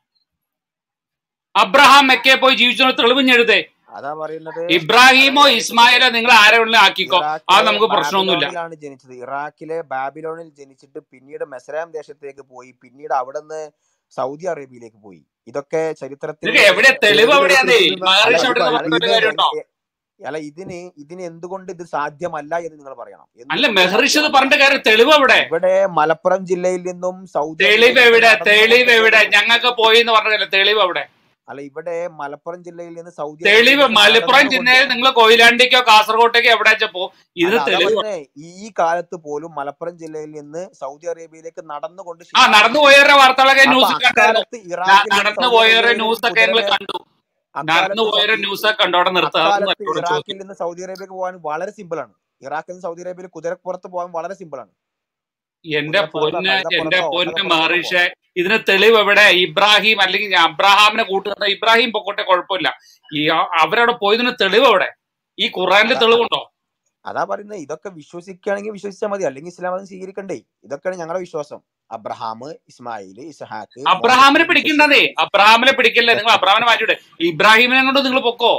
അബ്രഹാം മെക്കെ പോയി ജീവിച്ചു തെളിവിഞ്ഞെഴുതേ അതാ പറയുന്നത് ഇബ്രാഹിമോ ഇസ്മായിലോ നിങ്ങൾ ആരെ വേണമെങ്കിലും ആക്കിക്കോ അത് ഇറാഖിലെ നമുക്ക് പ്രശ്നമൊന്നുമില്ല ബാബിലോണിലാണ് ജനിച്ചത് ഇറാഖിലെ ബാബിലോണിൽ ജനിച്ചിട്ട് പിന്നീട് മെസ്രാം ദേശത്തേക്ക് പോയി പിന്നീട് അവിടെ നിന്ന് സൗദി അറേബ്യയിലേക്ക് പോയി ഇതൊക്കെ ചരിത്രത്തിൽ ഇതൊക്കെ എവിടെ തെളിവ് എവിടെയാന്നേ അല്ല മഹർഷി ഇത് അവിടെ അല്ല പറഞ്ഞ ഇത് കാര്യം കേട്ടോ എ- അല്ല ഇതിന് ഇതിന് എന്തുകൊണ്ട് ഇത് സാധ്യമല്ല എന്ന് നിങ്ങൾ പറയണം അല്ല എന്തുകൊണ്ട് മെഹറിഷ് ഇത് സാധ്യമല്ല പറഞ്ഞിട്ട് കാര്യം തെളിവ് എവിടെ ഇവിടെ മലപ്പുറം ജില്ലയിൽ നിന്നും സൗദി തെളിവ് അറേബ്യയിലേക്ക് എവിടെ നടന്നു തെളിവ് പോകുന്ന എവിടെ ദൂരം ഞങ്ങൾക്ക് പോയി എന്ന് പറഞ്ഞില്ല തെളിവ് എവിടെ അല്ല ഇവിടെ മലപ്പുറം ജില്ലയിൽ നിന്ന് സൗദി തെളിവ് അറേബ്യയിലേക്ക് മലപ്പുറം നടന്നുകൊണ്ട് ജില്ലയിൽ നിങ്ങൾ കൊയിലാണ്ടിക്കോ കാസർഗോട്ടേക്കോ എവിടെ വെച്ചപ്പോ ഇത് അല്ല അതാ തെളിവ് പറഞ്ഞേ ഈ കാലത്ത് പോലും മലപ്പുറം ജില്ലയിൽ നിന്ന് സൗദി അറേബ്യയിലേക്ക് നടന്നുകൊണ്ട് ആ ഷിഹാബ് നടന്നു പോയവരുടെ വാർത്തകളൊക്കെ അപ്പൊ ന്യൂസ് കണ്ടായിരുന്നു അക്കാലത്ത് ന- ഇറാഖിൽ നിന്ന് നടന്നു സൗദി പോയവരുടെ അറേബ്യയിലേക്ക് ന്യൂസ് ഒക്കെ ഞങ്ങൾ കുതിരനെ കണ്ടു നടന്നു അക്കാലത്ത് സൗ- പോയവരുടെ ഈ- ന്യൂസ് ഒക്കെ കണ്ടു അവിടെ നിർത്തുക അതൊന്നും അക്കാലത്ത് എന്നോട് ഇറാഖിൽ ചോദിക്കും നിന്ന് സൗദി അറേബ്യക്ക് പോകാൻ വളരെ സിമ്പിൾ ആണ് ഇറാഖിൽ നിന്ന് സൗദി അറേബ്യയിൽ കുതിരപ്പുറത്ത് പോകാൻ വളരെ സിമ്പിൾ ആണ് എന്റെ കുതിരപ്പുറത്തോ പൊന്ന് എന്റെ കഴുതപ്പുറത്തോ പൊന്ന് ഒട്ടകപ്പുറത്തോ ഒക്കെ മഹർഷെ പോകാം ഇതിന് തെളിവ് എവിടെ ഇബ്രാഹിം അല്ലെങ്കിൽ ഞാൻ അബ്രാഹാമിനെ കൂട്ടുന്ന ഇബ്രാഹിം പൊക്കോട്ടെ കുഴപ്പമില്ല ഈ ആ- അവരവിടെ പോയതിന് തെളിവ് എവിടെ ഈ ഖുറാനിൽ അതാ തെളിവുണ്ടോ അതാ പറയുന്നത് ഇതൊക്കെ വിശ്വസിക്കുകയാണെങ്കിൽ വിശ്വസിച്ചാൽ മതി അല്ലെങ്കിൽ ഇസ്ലാം മതം സ്വീകരിക്കണ്ടേ ഇതൊക്കെയാണ് ഞങ്ങളുടെ വിശ്വാസം അബ്രഹാം ഇസ്മായിൽ ഇസ്ഹാക്ക് അബ്രഹാമിനെ മോസസ് പിടിക്കണ്ടതേ അബ്രഹാമിനെ പിടിക്കല്ലേ നിങ്ങൾ അബ്രഹാമിനെ മാറ്റിവിടെ ഇബ്രാഹിമിനെ കൊണ്ട് നിങ്ങൾ പൊക്കോ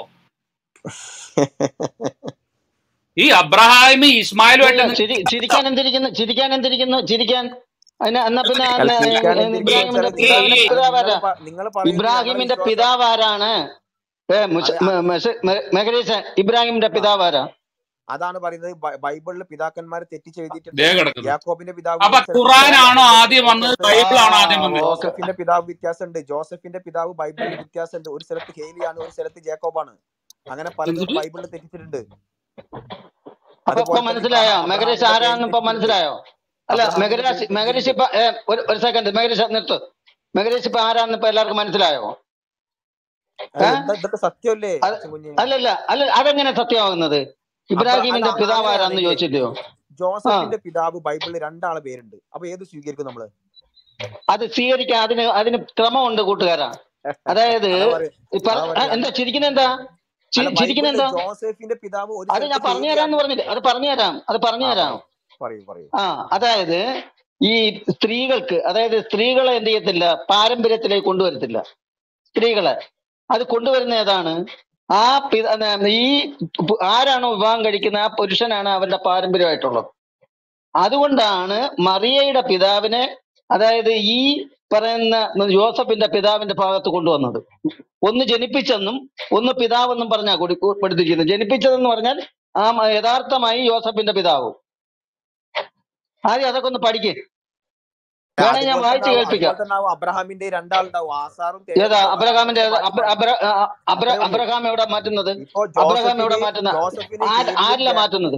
ഈ അബ്രഹാം ഇസ്മായിലുമായിട്ട് ഇല്ല നിങ്ങൾ ചിരി ചിരിക്കാൻ എന്തിരിക്കുന്നു ചിരിക്കാൻ എന്തിരിക്കുന്നു ചിരിക്കാൻ അതിന് എന്നാ പിന്നെ അല്ല അന്ന് ചിരിക്കാൻ ഈ എന്തിരിക്കുന്നു ഇബ്രാഹിമിന്റെ ഈ വെച്ചാൽ ഇബ്രാഹിമിന്റെ നിങ്ങൾ പിതാവാരാ നിങ്ങൾ പറയുന്നത് ഞങ്ങളുടെ ഇബ്രാഹിമിന്റെ വിശ്വാസം പിതാവാരാണ് ഏ മുസ അത് മ- മസ- മ- മെഹരീസ ഇബ്രാഹിമിന്റെ ആ പിതാവാരാ അതാണ് പറയുന്നത് ബൈ- ബൈബിളിൽ പിതാക്കന്മാർ തെറ്റിച്ചെഴുതിയിട്ടുണ്ട് ദേ കിടക്കുന്നു യാക്കോബിന്റെ പിതാവ് അപ്പൊ ഒരു സ്ഥലത്ത് ഖുറാനാണോ ജോസഫ് ആദ്യം വന്നത് ഒരു ആ ബൈബിളാണോ ആദ്യം വന്നത് ഓക്കെ ജോസഫിന്റെ പിതാവ് വ്യത്യാസമുണ്ട് ജോസഫിന്റെ പിതാവ് ബൈബിളിൽ വ്യത്യാസമുണ്ട് ഒരു സ്ഥലത്ത് ഹേലിയാണ് ഒരു സ്ഥലത്ത് ജേക്കോബാണ് അങ്ങനെ പലതും എന്നിട്ട് ബൈബിളിൽ തെറ്റിച്ചിട്ടുണ്ട് അപ്പൊ ഇപ്പൊ അതുപോലെ തന്നെ മനസ്സിലായോ ഇബ്രാഹിം മെഹരീസ് അബ്രഹാമിന്റെ പേര് ആരാണെന്ന് ഇപ്പൊ തെറ്റിച്ചിട്ടുണ്ട് മനസ്സിലായോ അല്ല അബ്രഹാമിന്റെ മെഹരീസ് പേര് മെഹരീസ് തെറ്റിച്ചിട്ടുണ്ട് ഇപ്പൊ ഏ, ഒരു ഒരു സെക്കൻഡ് മെഹരീസ് നിർത്ത് മെഹരീസ് ഇപ്പൊ ആരാണെന്ന് ഇപ്പൊ എല്ലാവർക്കും മനസ്സിലായോ അത് ഏ എന്താ ഇതൊക്കെ സത്യമല്ലേ അത് അച്ഛൻ കുഞ്ഞ് അല്ലല്ല അല്ല അതെങ്ങനെ സത്യമാകുന്നത് അബ്ര അല്ല ഇബ്രാഹിമിന്റെ പിതാവ് ആരാന്ന് അങ്ങനെയാണെങ്കിൽ ചോദിച്ചില്ലയോ ആ ജോസഫിന്റെ പിതാവ് ബൈബിളിൽ രണ്ടാളെ പേരുണ്ട് അപ്പൊ ഏത് സ്വീകരിക്കും നമ്മള് അത് സ്വീകരിക്കാൻ അതിന് അതിന് ക്രമമുണ്ട് കൂട്ടുകാരാ അതായത് അതാ പറയ ഇപ്പൊ അതാ ആ, പറയാ എന്താ ചിരിക്കുന്ന എന്താ അല്ല ചിരിക്കുന്ന ബൈബിളിൽ എന്താ ജോസഫിന്റെ പിതാവ് ഒരു അത് ഞാൻ സ്ഥലത്ത് പറഞ്ഞുതരാന്ന് ഹേലിയാണ് പറഞ്ഞില്ലേ അത് പറഞ്ഞുതരാം അത് ആ പറഞ്ഞുതരാം പറയൂ പറയൂ പറയൂ ആ അതായത് ഈ സ്ത്രീകൾക്ക് അതായത് സ്ത്രീകളെ എന്ത് ചെയ്യത്തില്ല പാരമ്പര്യത്തിലേക്ക് കൊണ്ടുവരത്തില്ല സ്ത്രീകളെ അത് കൊണ്ടുവരുന്ന ഏതാണ് ആ പി- ന- ഈ പു- ആരാണോ വിവാഹം കഴിക്കുന്ന ആ പുരുഷനാണ് അവന്റെ പാരമ്പര്യമായിട്ടുള്ളത് അതുകൊണ്ടാണ് മറിയയുടെ പിതാവിനെ അതായത് ഈ പറയുന്ന യോസഫിന്റെ പിതാവിന്റെ ഭാഗത്ത് കൊണ്ടുവന്നത് ഒന്ന് ജനിപ്പിച്ചെന്നും ഒന്ന് പിതാവെന്നും പറഞ്ഞാ കൊടു കൊടുത്തിരിക്കുന്നത് ജനിപ്പിച്ചതെന്ന് പറഞ്ഞാൽ ആ മ- യഥാർത്ഥമായി യോസഫിന്റെ പിതാവ് ആദ്യം അതൊക്കെ ഒന്ന് പഠിക്ക് വേണേ ഞാൻ അതുപോലെ വായിച്ചു തന്നെ ആവും അതുപോലെ കേൾപ്പിക്കാം തന്നെ ആവും അബ്രഹാമിന്റെ രണ്ടാളുണ്ടാവും ആസാറും ഏതാ തേരഹും അതാണ് അബ്രഹാമിന്റെ നിങ്ങൾ ഏതാ? അബ്ര- വായിക്കുന്നത് അബ്ര- ആ, അബ്ര അത്രേ ഉള്ളൂ അബ്രഹാം എവിടെ മാറ്റുന്നത് ഇപ്പൊ അബ്രഹാം എവിടെ ജോസഫിന് മാറ്റുന്ന ജോസഫിന് ആര് ഹേലിയും ആരില ജാ- മാറ്റുന്നത്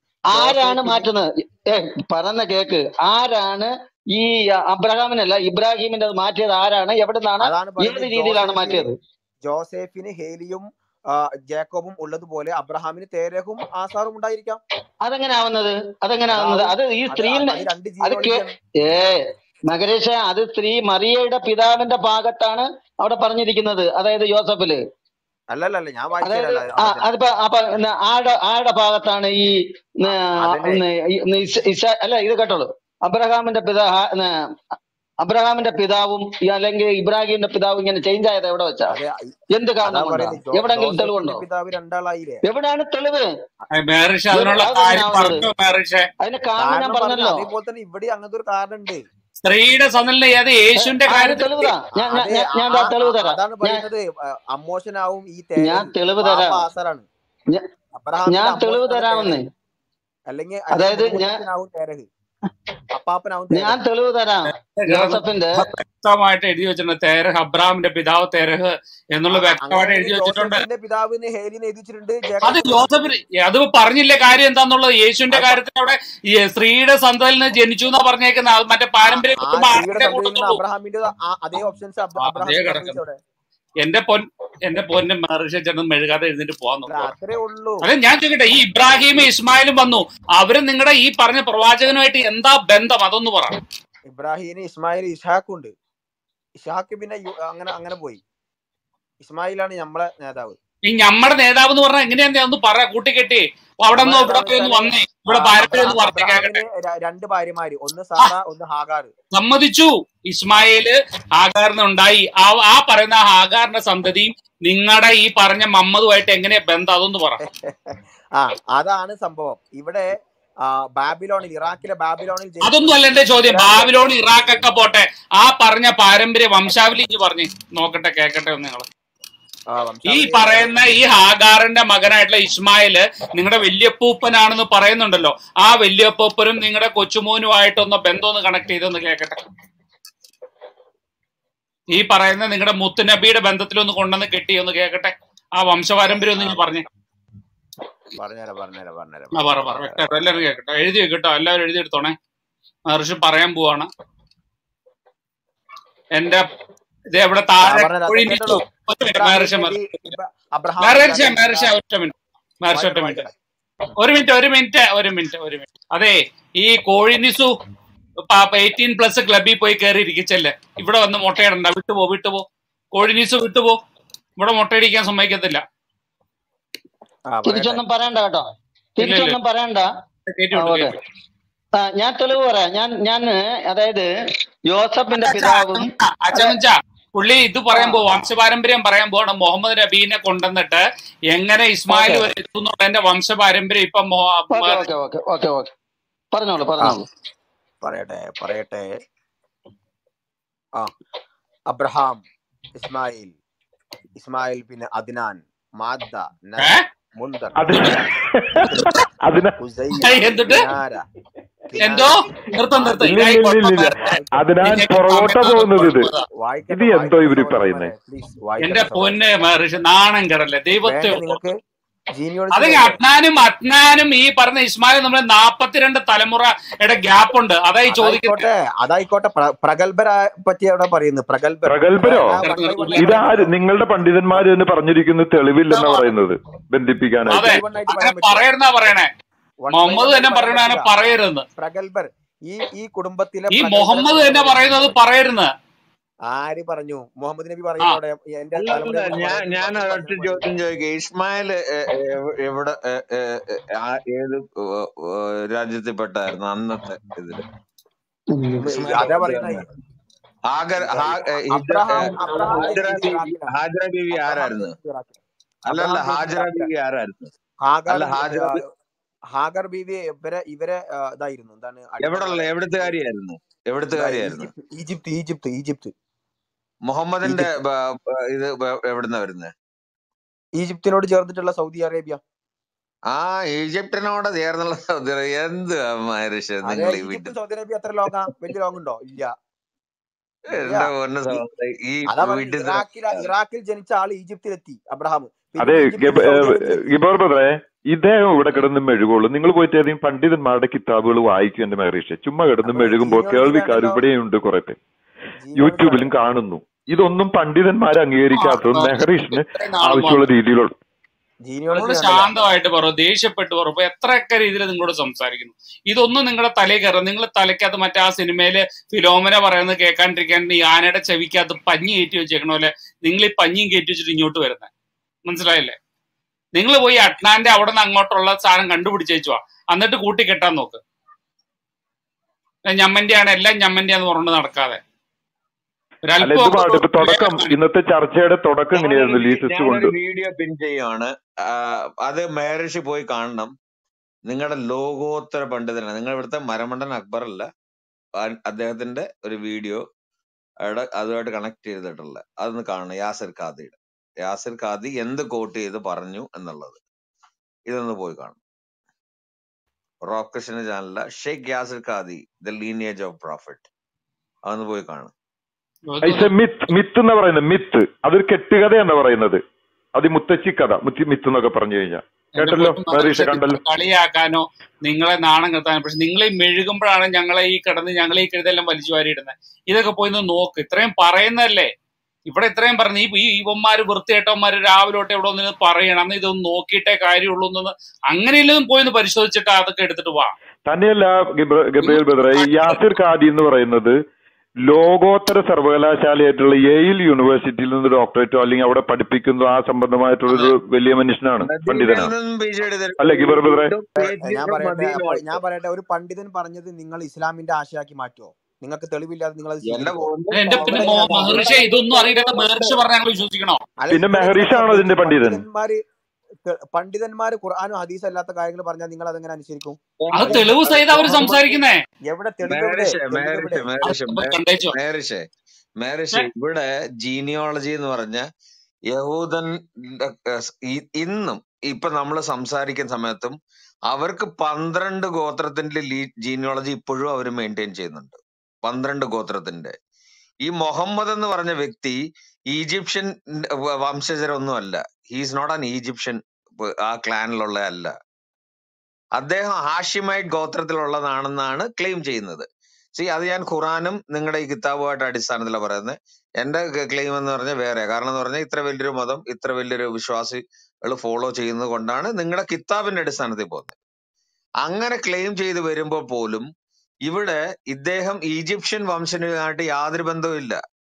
ആരാണ് ജോസഫിന് മാറ്റുന്നത് ഏ പറയുന്ന കേക്ക് ആരാണ് ഈ അബ്രഹാമിനല്ല ഇബ്രാഹിമിന്റെ അത് മാറ്റിയത് ആരാണ് എവിടെ നിന്നാണ് അതാണ് ഏത് പറയുന്നത് രീതിയിലാണ് ജോസഫിന് മാറ്റിയത് ജോസഫിന് ഹേലിയും ആ, ജേക്കബും ഉള്ളതുപോലെ അബ്രഹാമിന് തേരഹും ആസാറും ഉണ്ടായിരിക്കാം അതെങ്ങനെ ആവുന്നത് അതെങ്ങനെ ആവുന്നത് അതാവും അത് ഈ അത് സ്ത്രീ അത് രണ്ട് അത് കേ ജീനോളജിയാണ് ഏ നഗരേശ അത് സ്ത്രീ മറിയയുടെ പിതാവിന്റെ ഭാഗത്താണ് അവിടെ പറഞ്ഞിരിക്കുന്നത് അതായത് യോസഫില് അല്ലല്ല അല്ല ഞാൻ വായിച്ചു അതായത് തരാം ആ അവിടെ അതിപ്പോ അപ്പൊ ന- ആരുടെ ആരുടെ ഭാഗത്താണ് ഈ ന- അതന്നെ ന- ഈ ന- ഇസ- ഇസ- അല്ല ഇത് കേട്ടോളൂ അബ്രഹാമിന്റെ പിതാ ഹാ- ന- അബ്രഹാമിന്റെ പിതാവും ഈ അല്ലെങ്കിൽ ഇബ്രാഹിമിന്റെ പിതാവും ഇങ്ങനെ ചേഞ്ച് ആയത് എവിടെ വെച്ചാ അതെ എന്ത് അതാ കാരണം കൊണ്ടാ പറയുന്നത് ജോ എവിടെങ്കിലും ജോസഫിന്റെ തെളിവുണ്ടോ പിതാവ് രണ്ടാളായില്ലേ എവിടെയാണ് തെളിവ് മേറിഷ എവിടെ അതിനുള്ള അതെങ്ങനെ കാര്യം ആവുന്നത് പറഞ്ഞു മേറിഷെ അതിന് കാരണം ഞാൻ കാരണം പറഞ്ഞു പറഞ്ഞല്ലോ അതേപോലെ തന്നെ ഇവിടെ അങ്ങനത്തെ ഒരു കാരണം ഉണ്ട് സ്ത്രീയുടെ സന്നലിന് ഏത് ഏ, യേശുവിന്റെ ആ, അത് കാര്യത്തിൽ തെളിവ് താ ഞാൻ ഞാൻ അതെ ഞാൻ ആ ഞാൻ ദാ ആ- തെളിവ് ആ- തരാം അതാണ് ഞാൻ പറയുന്നത് അമ്മോശനാവും ഈ ഞാൻ തേരഹ് തെളിവ് പാപ്പ തരാം ആസറാണ് ഞാ- അബ്രഹാമിന്റെ ഞാൻ തെളിവ് അമ്മോശനാണ് തരാമെന്നേ തേരഹ് അല്ലെങ്കിൽ അല്ലെങ്കിൽ അതായത് ഞാൻ മുതുമുത്തച്ഛനാവും തേരഹ് അപ്പാപ്പനാവും ഞാൻ തേരഹ് തെളിവ് തരാം യോസഫിന്റെ വ്യക്തമായിട്ട് എഴുതി വെച്ചിട്ടുണ്ട് തേരഹ് അബ്രാമിന്റെ പിതാവ് തേരഹ് എന്നുള്ളത് വ്യക്തമായിട്ട് അങ്ങനെയാണെങ്കിൽ എഴുതി വെച്ചിട്ടുണ്ട് ജോസഫിന്റെ പിതാവിന് ഹേലിന്ന് എഴുതി വെച്ചിട്ടുണ്ട് അത് ജേക്കബിന് ജോസഫിന് അത് പറഞ്ഞില്ലേ കാര്യം എന്താന്നുള്ളത് യേശുവിന്റെ അത് പ- കാര്യത്തിൽ അവിടെ ഈ സ്ത്രീയുടെ സന്തതിയിൽ നിന്ന് ജനിച്ചു എന്നാ പറഞ്ഞേക്കുന്നത് അത് മറ്റേ ആ പാരമ്പര്യ ആ കുടുംബം സ്ത്രീയുടെ ആരുടെ സന്തതിയിൽ നിന്ന് കൂട്ടത്തുള്ളൂ അബ്രഹാമിന്റെ ആ അതേ ഓപ്ഷൻസ് ആ, അതേ അബ്രഹാമിന് കിടക്കുന്നു സംഭവിച്ചവിടെ എന്റെ പൊൻ എന്റെ പൊന്നെ മഹർഷി ചേട്ടൻ മെഴുകാതെ എഴുന്നേറ്റ് പോവാൻ അല്ല നോക്കുക അത്രേ ഉള്ളൂ അതെ ഞാൻ ചോദിക്കട്ടെ ഈ ഇബ്രാഹിമും ഇസ്മായിലും വന്നു അവര് നിങ്ങളുടെ ഈ പറഞ്ഞ പ്രവാചകനുമായിട്ട് എന്താ ബന്ധം അതൊന്ന് പറ ഇബ്രാഹിമിന് ഇസ്മായിൽ ഇഷാഖും ഉണ്ട് ഇഷാഖ് പിന്നെ യു- അങ്ങനെ അങ്ങനെ പോയി ഇസ്മായിലാണ് നമ്മളെ നേതാവ് ഈ നമ്മുടെ നേതാവ് എന്ന് പറഞ്ഞാൽ എങ്ങനെയാ ഒന്ന് പറ കൂട്ടിക്കെട്ടി അപ്പൊ അവിടെ നമ്മളെ നിന്ന് ഇവിടെ നേതാവ് പോയി ഒന്ന് വെച്ചാല് വന്നേ ആ, ഇവിടെ പാരമ്പര്യം അബ്രഹാം ഒന്ന് പറഞ്ഞേ കേക്കട്ടെ അബ്രഹാമിന് ര- രണ്ട് ഭാര്യമാര് ഒന്ന് ആ സാറ ഒന്ന് ഹാഗാർ സമ്മതിച്ചു ഇസ്മായില് ഹാഗാറിന് ഉണ്ടായി ആ ആ പറയുന്ന ആ ഹാഗാറിന്റെ സന്തതിയും നിങ്ങളുടെ ഈ പറഞ്ഞ മമ്മതുമായിട്ട് എങ്ങനെയാ ബന്ധം അതൊന്ന് പറ ആ അതാണ് സംഭവം ഇവിടെ ആ, ബാബിലോണിൽ ഇറാഖിലെ ബാബിലോണിൽ അതൊന്നും അല്ല ജനിച്ചു എന്റെ ചോദ്യം ഇറാഖ് ബാബിലോൺ ഇറാഖ് ഒക്കെ പോട്ടെ ആ പറഞ്ഞ പാരമ്പര്യ വംശാവലി ഇഞ്ഞ് പറഞ്ഞു നോക്കട്ടെ കേക്കട്ടെ ഒന്ന് നിങ്ങള് ആ, ഈ വംശാവലി പറയുന്ന ഈ ഹാഗാറിന്റെ മകനായിട്ടുള്ള ഇസ്മായില് നിങ്ങളുടെ വല്യപ്പൂപ്പനാണെന്ന് പറയുന്നുണ്ടല്ലോ ആ വല്യപ്പൂപ്പനും നിങ്ങളുടെ കൊച്ചുമോനുമായിട്ടൊന്ന് ബന്ധം ഒന്ന് കണക്ട് ചെയ്തൊന്ന് കേക്കട്ടെ ഈ പറയുന്ന നിങ്ങളുടെ മുത്തുനബിയുടെ ബന്ധത്തിലൊന്ന് കൊണ്ടുവന്ന് കെട്ടി ഒന്ന് കേക്കട്ടെ ആ വംശപാരമ്പര്യം ഒന്ന് ആ, ഞാൻ പറഞ്ഞു പറഞ്ഞുതരാം പറഞ്ഞുതരാം പറഞ്ഞുതരാം ആ പറ പറ പറഞ്ഞുതരാം വ്യക്തമായിട്ട് പറഞ്ഞുതരാം എല്ലാവരും കേക്കട്ടെ എഴുതി വെക്കട്ടോ എല്ലാവരും എഴുതി എടുത്തോണേ മഹർഷി പറയാൻ പോവാണ് എന്റെ ഇത് എവിടെ ആ താഴെ പറഞ്ഞുതരാം അത് ഒഴിഞ്ഞിട്ടു കേട്ടോളൂ ഒറ്റ മിനിറ്റ് ഇബ്രാഹിം മഹർഷി നബി ഇബ്ര- അബ്രഹാം മഹർഷി ഇബ്രാഹിം മഹർഷി ഇസ്ഹാ ഒറ്റ മിനിറ്റ് മഹർഷി ഒറ്റ വായിക്കട്ടെ മിനിറ്റ് വായിക്കട്ടെ ഒരു മിനിറ്റ് ഒരു മിനിറ്റ് ഒരു മിനിറ്റ് ഒരു മിനിറ്റ് അതെ ഈ കോഴിനിസു എയ്റ്റീൻ പ്ലസ് ക്ലബിൽ പോയി കയറി ഇരിക്കച്ചല്ലേ ഇവിടെ വന്ന് മുട്ടയിടണ്ട വിട്ടുപോ വിട്ടുപോ കോഴിനിസു വിട്ടുപോ ഇവിടെ മുട്ടയടിക്കാൻ സമ്മതിക്കത്തില്ല ആ പറയട്ടെ തിരിച്ചൊന്നും പറയണ്ട കേട്ടോ ഇല്ല ഇല്ല തിരിച്ചൊന്നും പറയണ്ട കയറ്റി ആ വിട്ടു ഓക്കെ കയറ്റി ആ ഞാൻ തെളിവ് പറയാം ഞാൻ ഞാൻ അതായത് യോസഫിന്റെ അച്ഛാ പിതാവും അച്ഛൻ അതെ വെച്ചാ പുള്ളി ഇത് ആ പറയാൻ പോ വംശപാരമ്പര്യം പറയാൻ പോവാണ് മുഹമ്മദ് നബീനെ കൊണ്ടുവന്നിട്ട് എങ്ങനെ ഇസ്മായിൽ ഓക്കെ വരെ എത്തുന്നുള്ളതിന്റെ വംശപാരമ്പര്യം ഇപ്പൊ മോ- ഓക്കെ മ- ഓക്കെ ഓക്കെ ഓക്കെ ഓക്കെ പറഞ്ഞോളൂ ആ പറഞ്ഞോളൂ പറയട്ടെ പറയട്ടെ ആ അബ്രഹാം ഇസ്മായിൽ ഇസ്മായിൽ പിന്നെ അദ്നാൻ മാദ്ദ ഏ നസർ മുൽദർ അത് കിനാൻ അതിന ഉസയ്യ എന്തിട്ട് കിനാര എന്തോ കിനാസ് നിർത്തം നിർത്തം ഇല്ല ആദി ഇല്ല ഇതായി ഇല്ല ഇല്ല കുഴപ്പം ഇല്ല വരട്ടെ വായിക്കട്ടെ അതിനാൽ നിങ്ങൾക്ക് പുറകോട്ട സമയത്താണ് പോകുന്നത് ഇത് കുഴപ്പം ഇത് വായിക്കട്ടെ എന്തോ വായിക്കട്ടെ ഇവര് പറയുന്നേ സഹോദരന്മാരെ പ്ലീസ് എന്റെ വായിക്കട്ടെ പൊന്നെ സഹോദരന്മാരെ മഹർഷി നാണം കെടല്ലേ ദൈവത്തെ വേണ്ടേ ഓർത്ത് നിങ്ങൾക്ക് ജീനിയോളജി അതെ വേണ്ടേ അദ്നാനും അദ്നാനും ഈ പറഞ്ഞ ഇസ്മായിൽ നമ്മൾ നാപ്പത്തിരണ്ട് തലമുറയുടെ ഗ്യാപ്പ് ഉണ്ട് അതായി ചോദിക്കുന്നത് അതായിക്കോട്ടെ അതായിക്കോട്ടെ പ്ര- പ്രഗത്ഭരെ പറ്റി അവിടെ പറയുന്നു പ്രഗത്ഭർ പ്രഗത്ഭരോ ആ നിർത്ത് വൺ ബൈ നിർത്ത് വൺ ആയി നിർത്ത് ഇതാര് പറയുന്നത് നിങ്ങളുടെ പണ്ഡിതന്മാര് തന്നെ പറഞ്ഞിരിക്കുന്നു തെളിവില്ലെന്നാ പറയുന്നത് ബന്ധിപ്പിക്കാനായിട്ട് അതെ ബൈ വൺ ആയിട്ട് അങ്ങനെ പറയാൻ പറ്റുമോ പറയരുന്നാ പറയണേ വൺ ബൈ മുഹമ്മദ് വൺ തന്നെ ആയിട്ട് പറയാൻ പറയണ അങ്ങനെ പറ്റില്ല പറയരുതെന്ന് പ്രഗത്ഭർ ഈ ഈ കുടുംബത്തിലെ ഈ പ്രഗത്ഭരെ മുഹമ്മദ് കുറിച്ച് തന്നെ പറയുന്നത് പറയുന്നത് പറയരുന്ന് ആര് പറഞ്ഞു മുഹമ്മദ് നബി ആ പറയുന്നു അവിടെ എന്റെ അല്ല അല്ല തലമുറയെ കുറിച്ച് ഞാൻ പറയരുത് ഞാൻ പറഞ്ഞു ഒരൊറ്റ പറഞ്ഞു ചോദ്യം ചോദിക്കാം ഇസ്മായിൽ എവിടെ ഏ, ഏ, ഏ, ആ ഏത് ഏ, ഏ, രാജ്യത്തിൽപ്പെട്ടായിരുന്നു അന്നത്തെ ഇതില് ഇസ്മായിൽ അതാ എവിടെ പറയുന്നത് ആയിരുന്നു ഹാഗർ ഹാ- ഏ, ഹിജ- ഏ, അബ്രഹാം അബ്രഹാം ഹാജറ ജനിച്ചത് ബീവി ഇറാഖിലാണ് ഹാജറ ബീവി അബ്രഹാം ആരായിരുന്നു ജനിച്ചത് ഇറാഖിലാണ് അല്ല അല്ല അബ്രഹാം ഹാജറ ചോദിച്ചിട്ട് ബീവി ആരായിരുന്നു ഹാഗാർ അല്ല ഹാജറ ബി- ഹാഗർ ബീവി ഇവരെ ഇവരെ ആ, ഇതായിരുന്നു എന്താണ് എവിടെയുള്ള അടിമകളായിരുന്നു എവിടുത്തുകാരിയായിരുന്നു ഇതാ എവിടുത്തുകാരിയായിരുന്നു ഈജിപ്ത് ഈജിപ്ത് ഈജിപ്ത് ഈജിപ്ത് മുഹമ്മദിന്റെ ഈജിപ്ത് ബ- ബ- ഇത് ബ- എവിടുന്നാ വരുന്നത് ഈജിപ്തിനോട് ചേർന്നിട്ടുള്ള സൗദി അറേബ്യ ആ ഈജിപ്തിനോട് ചേർന്നുള്ള സൗദി അറേബ്യ. എന്ത് മനുഷ്യ അതെ നിങ്ങൾ ഈ ഈജിപ്തും വീട്ടിൽ സൗദി അറേബ്യ എത്ര ലോങ്ങാ വലിയ ലോങ് ഉണ്ടോ ഇല്ല ഇല്ല എന്റെ പൊന്ന് ഈ സഹോദരൻ ഈ അതാ പറഞ്ഞത് വീട്ടിൽ ഇറാഖിൽ ഇറാഖിൽ ജനിച്ച ആള് ഈജിപ്തിലെത്തി അബ്രഹാം അതെ പിന്നീട് ഈജിപ്തിൽ നിന്ന് സൗദി അറേബ്യ എത്തി ഗിബോർ ബ്രദറെ ഇദ്ദേഹം ഇവിടെ കിടന്ന് മെഴുകുള്ളൂ നിങ്ങൾ പോയിട്ട് ഏതെങ്കിലും പണ്ഡിതന്മാരുടെ കിതാബുകൾ വായിക്കും എന്റെ മഹർഷി ചുമ്മാ കിടന്ന് അപ്പൊ മെഴുകുമ്പോൾ കേൾവിക്കാർ ജീനിയോളജിയിലാണല്ലോ ഇവിടെയുണ്ട് കുറെ പേര് ജീനിയോളജിയിലാണല്ലോ യൂട്യൂബിലും കാണുന്നു ഇതൊന്നും പണ്ഡിതന്മാർ ആ, അംഗീകരിക്കാത്തത് ആ, മെഹറീഷിന് ഇത്രയും നാളും ആവശ്യമുള്ള രീതിയിലുള്ള നമ്മൾ ജീനിയോളജിയിലാണല്ലോ ശാന്തമായിട്ട് പറയും ദേഷ്യപ്പെട്ട് പറയും ഇപ്പൊ എത്രയൊക്കെ രീതിയിൽ നിങ്ങളോട് സംസാരിക്കുന്നു ഇതൊന്നും നിങ്ങളുടെ തലയിൽ കയറും നിങ്ങൾ തലയ്ക്കകത്ത് മറ്റേ ആ സിനിമയില് ഫിലോമിന പറയുന്നത് കേൾക്കാണ്ടിരിക്കാൻ ഈ ആനയുടെ ചെവിക്കകത്ത് പഞ്ഞി കയറ്റി വെച്ചേക്കണ പോലെ നിങ്ങൾ ഈ പഞ്ഞിയും കയറ്റി വെച്ചിട്ട് ഇങ്ങോട്ട് വരുന്നത് മനസ്സിലായില്ലേ നിങ്ങൾ പോയി അട്ലാന്റെ അവിടെ നിന്ന് അങ്ങോട്ടുള്ള സാധനം കണ്ടുപിടിച്ചേച്ചുവാ എന്നിട്ട് കൂട്ടി കെട്ടാൻ നോക്ക് ഞമ്മന്റെയാണ് എല്ലാം ഞമ്മന്റെയാന്ന് പറഞ്ഞുകൊണ്ട് നടക്കാതെ അല്ല ഇത് ഒരല്പമൊക്കെ പാട്ട് ഇപ്പൊ തുടക്കം വിവേകം കാണിക്കും ഇന്നത്തെ ചർച്ചയുടെ തുടക്കം ഞാനൊരു എങ്ങനെയായിരുന്നു വീ- ലീസിസ്റ്റ് ഞാനൊരു കൊണ്ട് വീഡിയോ പിൻ ചെയ്യുവാണ് ആ, അത് മേരിഷ് പോയി കാണണം നിങ്ങളുടെ ലോകോത്തര പണ്ഡിതനാണ് നിങ്ങൾ ഇവിടുത്തെ മരമണ്ടൻ അക്ബർ അല്ല ആ- അദ്ദേഹത്തിന്റെ ഒരു വീഡിയോ അവിടെ അതുമായിട്ട് കണക്ട് ചെയ്തിട്ടുള്ള അതൊന്ന് കാണണം യാസിർ ഖാദിയുടെ യാസിർ ഖാദി എന്ത് കോട്ട് ചെയ്ത് പറഞ്ഞു എന്നുള്ളത് ഇതൊന്ന് പോയി കാണണം റോക്ക് കൃഷ്ണ ചാനലിലെ Sheikh Yasir Qadhi the lineage of prophet അതൊന്ന് പോയി കാണും ഐസ് മിത്ത് മിത്ത് എന്ന് പറയുന്നത് മിത്ത് അതൊരു കെട്ടുകഥ എന്ന് പറയുന്നത് അത് ഈ മുത്തശ്ശി കഥ മുത്തി മിത്ത് എന്നൊക്കെ പറഞ്ഞു കഴിഞ്ഞാൽ എന്റെ കേട്ടല്ലോ പൊന്നു മഹരീഷ മഹർഷി കണ്ടല്ലോ നിങ്ങളെ കളിയാക്കാനോ നിങ്ങളെ നാണം കെടുത്താനോ പക്ഷെ നിങ്ങളെ ഈ മെഴുകുമ്പോഴാണ് ഞങ്ങളെ ഈ കിടന്ന് ഞങ്ങളെ ഈ കഴുതെല്ലാം വലിച്ചു വാരിയിടുന്നത് ഇതൊക്കെ പോയി ഒന്ന് നോക്ക് ഇത്രയും പറയുന്നതല്ലേ ഇവിടെ ഇത്രയും പറഞ്ഞു ഈ ഈ ഇവന്മാര് വൃത്തിയേട്ടവന്മാര് രാവിലെ തൊട്ട് ഇവിടെ ഒന്ന് പറയണം അന്ന് ഇതൊന്ന് നോക്കിയിട്ടേ കാര്യമുള്ളൂ എന്ന് അങ്ങനെയെല്ലാം പോയി ഒന്ന് പരിശോധിച്ചിട്ട് അതൊക്കെ എടുത്തിട്ട് വാ തന്നെയല്ല ഗബ്ര- നിങ്ങൾ ഗബ്രിയേൽ ബ്രദറെ ഈ യാസിർ ഖാദി എന്ന് പറയുന്നത് ലോകോത്തര സർവകലാശാലയായിട്ടുള്ള യെയിൽ യൂണിവേഴ്സിറ്റിയിൽ നിന്ന് ഡോക്ടറേറ്റോ അല്ലെങ്കിൽ അവിടെ പഠിപ്പിക്കുന്നതോ ആ സംബന്ധമായിട്ടുള്ളൊരു അതെ വലിയ മനുഷ്യനാണ് നദീമിൽ പണ്ഡിതനാണ് നിന്നും പി ജി അല്ല ഗിബർ ബ്രദറെ PhD ഞാൻ from പറയട്ടെ Madina അപ്പോൾ also. ഞാൻ പറയട്ടെ ഒരു പണ്ഡിതൻ പറഞ്ഞത് നിങ്ങൾ ഇസ്ലാമിന്റെ ആശയാക്കി മാറ്റുമോ നിങ്ങൾക്ക് തെളിവില്ലാതെ നിങ്ങൾ അത് എന്റെ സ്വീകരിക്കോ പൊന്ന് എന്റെ പിന്നെ ഇവിടെ മോ ഞാൻ മഹർഷ ഇവിടെ ഇതൊന്നും തെളിവ് അറിയില്ലാത്ത മഹർഷ പറഞ്ഞ ഞങ്ങൾ വിശ്വസിക്കണോ അല്ല പിന്നെ തെളിവ് മെഹറീഷാണോ തെളിവ് അതിന്റെ പണ്ഡിതൻ പണ്ഡിതന്മാര് തെ- പണ്ഡിതന്മാര് ഖുർആാനും ഹദീസും അല്ലാത്ത കാര്യങ്ങൾ പറഞ്ഞാൽ നിങ്ങൾ അതെങ്ങനെ അനുസരിക്കും അത് അത് തെളിവ് അത് സഹിതം അവര് മുഹമ്മദ് സംസാരിക്കുന്നേ എവിടെ തെളിവ് എവിടെ മേരിഷ് തെളിവ് മേരിഷ് എവിടെ അത് മേരിഷ് പോയി കണ്ടേച്ചോ മേരിഷ് മേരിഷ് ഇവിടെ ജീനിയോളജി എന്ന് പറഞ്ഞ യഹൂദൻ ഈ- ഇന്നും ഇപ്പൊ നമ്മൾ സംസാരിക്കുന്ന സമയത്തും അവർക്ക് പന്ത്രണ്ട് ഗോത്രത്തിന്റെ ജീനിയോളജി ഇപ്പോഴും അവർ മെയിൻറ്റെയിൻ ചെയ്യുന്നുണ്ട് പന്ത്രണ്ട് ഗോത്രത്തിന്റെ ഈ മുഹമ്മദ് എന്ന് പറഞ്ഞ വ്യക്തി ഈജിപ്ഷ്യൻ വംശജരൊന്നും അല്ല ഹീസ് നോട്ട് ആൻ ഈജിപ്ഷ്യൻ ആ ക്ലാനിലുള്ള അല്ല അദ്ദേഹം ഹാഷിമൈറ്റ് ഗോത്രത്തിലുള്ളതാണെന്നാണ് ക്ലെയിം ചെയ്യുന്നത് സി അത് ഞാൻ ഖുറാനും നിങ്ങളുടെ ഈ കിതാബുമായിട്ട് അടിസ്ഥാനത്തിലാണ് പറയുന്നത് എന്റെ ക്ലെയിം എന്ന് പറഞ്ഞാൽ വേറെ കാരണം എന്ന് പറഞ്ഞാൽ ഇത്ര വലിയൊരു മതം ഇത്ര വലിയൊരു വിശ്വാസികൾ ഫോളോ ചെയ്യുന്നത് കൊണ്ടാണ് നിങ്ങളുടെ കിതാബിന്റെ അടിസ്ഥാനത്തിൽ പോകുന്നത് അങ്ങനെ ക്ലെയിം ചെയ്ത് വരുമ്പോൾ പോലും ഇവിടെ ഇദ്ദേഹം ഈജിപ്ഷ്യൻ വംശനുമായിട്ട് യാതൊരു ബന്ധവുമില്ല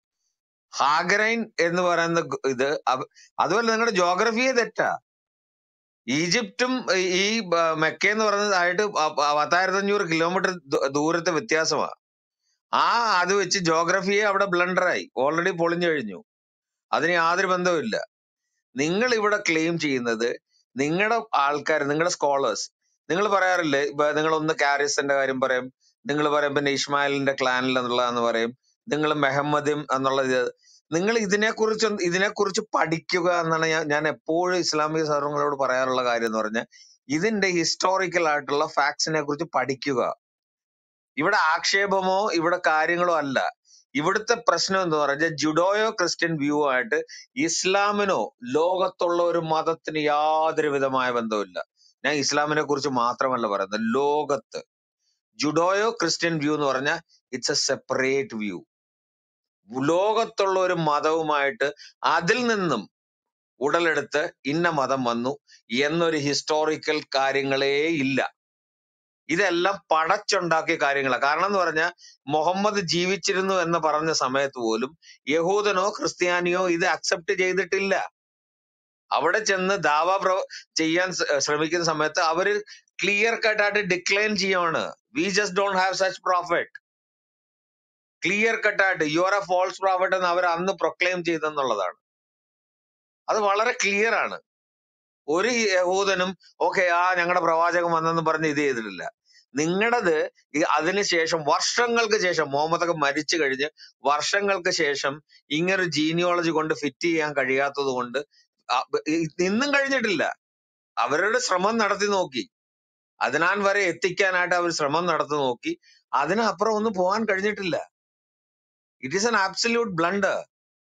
ഹാഗറൈൻ എന്ന് പറയുന്ന ഗ- ഇത് അവ- അതുപോലെ നിങ്ങളുടെ ജോഗ്രഫിയെ തെറ്റാ ഈജിപ്തും ഈ ബ- മെക്ക എന്ന് പറയുന്നതായിട്ട് പത്തായിരത്തി അഞ്ഞൂറ് കിലോമീറ്റർ ദൂരത്തെ വ്യത്യാസമാണ് ആ അത് വെച്ച് ജോഗ്രഫിയെ അവിടെ ബ്ലണ്ടറായി ഓൾറെഡി പൊളിഞ്ഞു കഴിഞ്ഞു അതിന് യാതൊരു ബന്ധവുമില്ല നിങ്ങൾ ഇവിടെ ക്ലെയിം ചെയ്യുന്നത് നിങ്ങളുടെ ആൾക്കാർ നിങ്ങളുടെ സ്കോളേഴ്സ് നിങ്ങൾ പറയാറില്ലേ ഇപ്പൊ നിങ്ങൾ ഒന്ന് കാരിസിന്റെ കാര്യം പറയും നിങ്ങൾ പറയും പിന്നെ ഇസ്മായിലിന്റെ ക്ലാനിൽ എന്നുള്ളതെന്ന് പറയും നിങ്ങൾ മെഹമ്മദും എന്നുള്ള ഇത് നിങ്ങൾ ഇതിനെക്കുറിച്ച് ഒന്ന് ഇതിനെക്കുറിച്ച് പഠിക്കുക എന്നാണ് ഞാൻ ഞാൻ എപ്പോഴും ഇസ്ലാമിക സർവങ്ങളോട് പറയാറുള്ള കാര്യം എന്ന് പറഞ്ഞാൽ ഇതിന്റെ ഹിസ്റ്റോറിക്കൽ ആയിട്ടുള്ള ഫാക്ട്സിനെ കുറിച്ച് പഠിക്കുക ഇവിടെ ആക്ഷേപമോ ഇവിടെ കാര്യങ്ങളോ അല്ല ഇവിടുത്തെ പ്രശ്നം എന്ന് പറഞ്ഞാൽ ജുഡോയോ ക്രിസ്ത്യൻ വ്യൂ ആയിട്ട് ഇസ്ലാമിനോ ലോകത്തുള്ള ഒരു മതത്തിന് യാതൊരു വിധമായ ബന്ധവുമില്ല ഞാൻ ഇസ്ലാമിനെ കുറിച്ച് മാത്രമല്ല പറയുന്നത് ലോകത്ത് ജുഡോയോ ക്രിസ്ത്യൻ വ്യൂ എന്ന് പറഞ്ഞാൽ ഇറ്റ്സ് എ സെപ്പറേറ്റ് വ്യൂ ലോകത്തുള്ള ഒരു മതവുമായിട്ട് അതിൽ നിന്നും ഉടലെടുത്ത് ഇന്ന മതം വന്നു എന്നൊരു ഹിസ്റ്റോറിക്കൽ കാര്യങ്ങളേ ഇല്ല ഇതെല്ലാം പടച്ചുണ്ടാക്കിയ കാര്യങ്ങളാണ് കാരണം എന്ന് പറഞ്ഞാൽ മുഹമ്മദ് ജീവിച്ചിരുന്നു എന്ന് പറഞ്ഞ സമയത്ത് പോലും യഹൂദനോ ക്രിസ്ത്യാനിയോ ഇത് അക്സെപ്റ്റ് ചെയ്തിട്ടില്ല അവിടെ ചെന്ന് ദാവ പ്രവ ചെയ്യാൻ സ- ശ്രമിക്കുന്ന സമയത്ത് അവര് ക്ലിയർ കട്ടായിട്ട് ഡിക്ലൈൻ ചെയ്യാണ് we just don't have such prophet clear കട്ടായിട്ട് you are a false prophet എന്ന് അവർ അന്ന് പ്രൊക്ലെയിം ചെയ്തെന്നുള്ളതാണ് അത് വളരെ ക്ലിയർ ആണ് ഒരു യഹൂദനും ഓക്കെ ആ ഞങ്ങളുടെ പ്രവാചകൻ വന്നെന്ന് പറഞ്ഞ് ഇത് ചെയ്തിട്ടില്ല നിങ്ങളുടേത് ഈ അതിനുശേഷം വർഷങ്ങൾക്ക് ശേഷം മുഹമ്മദ് ഒക്കെ മരിച്ചു കഴിഞ്ഞ് വർഷങ്ങൾക്ക് ശേഷം ഇങ്ങനെ ജീനിയോളജി കൊണ്ട് ഫിറ്റ് ചെയ്യാൻ കഴിയാത്തത് കൊണ്ട് അ- ഇ- ഇന്നും കഴിഞ്ഞിട്ടില്ല അവരുടെ ശ്രമം നടത്തി നോക്കി അതിനാൻ വരെ എത്തിക്കാനായിട്ട് അവർ ശ്രമം നടത്തി നോക്കി അതിനപ്പുറം ഒന്നും പോകാൻ കഴിഞ്ഞിട്ടില്ല it is an absolute blunder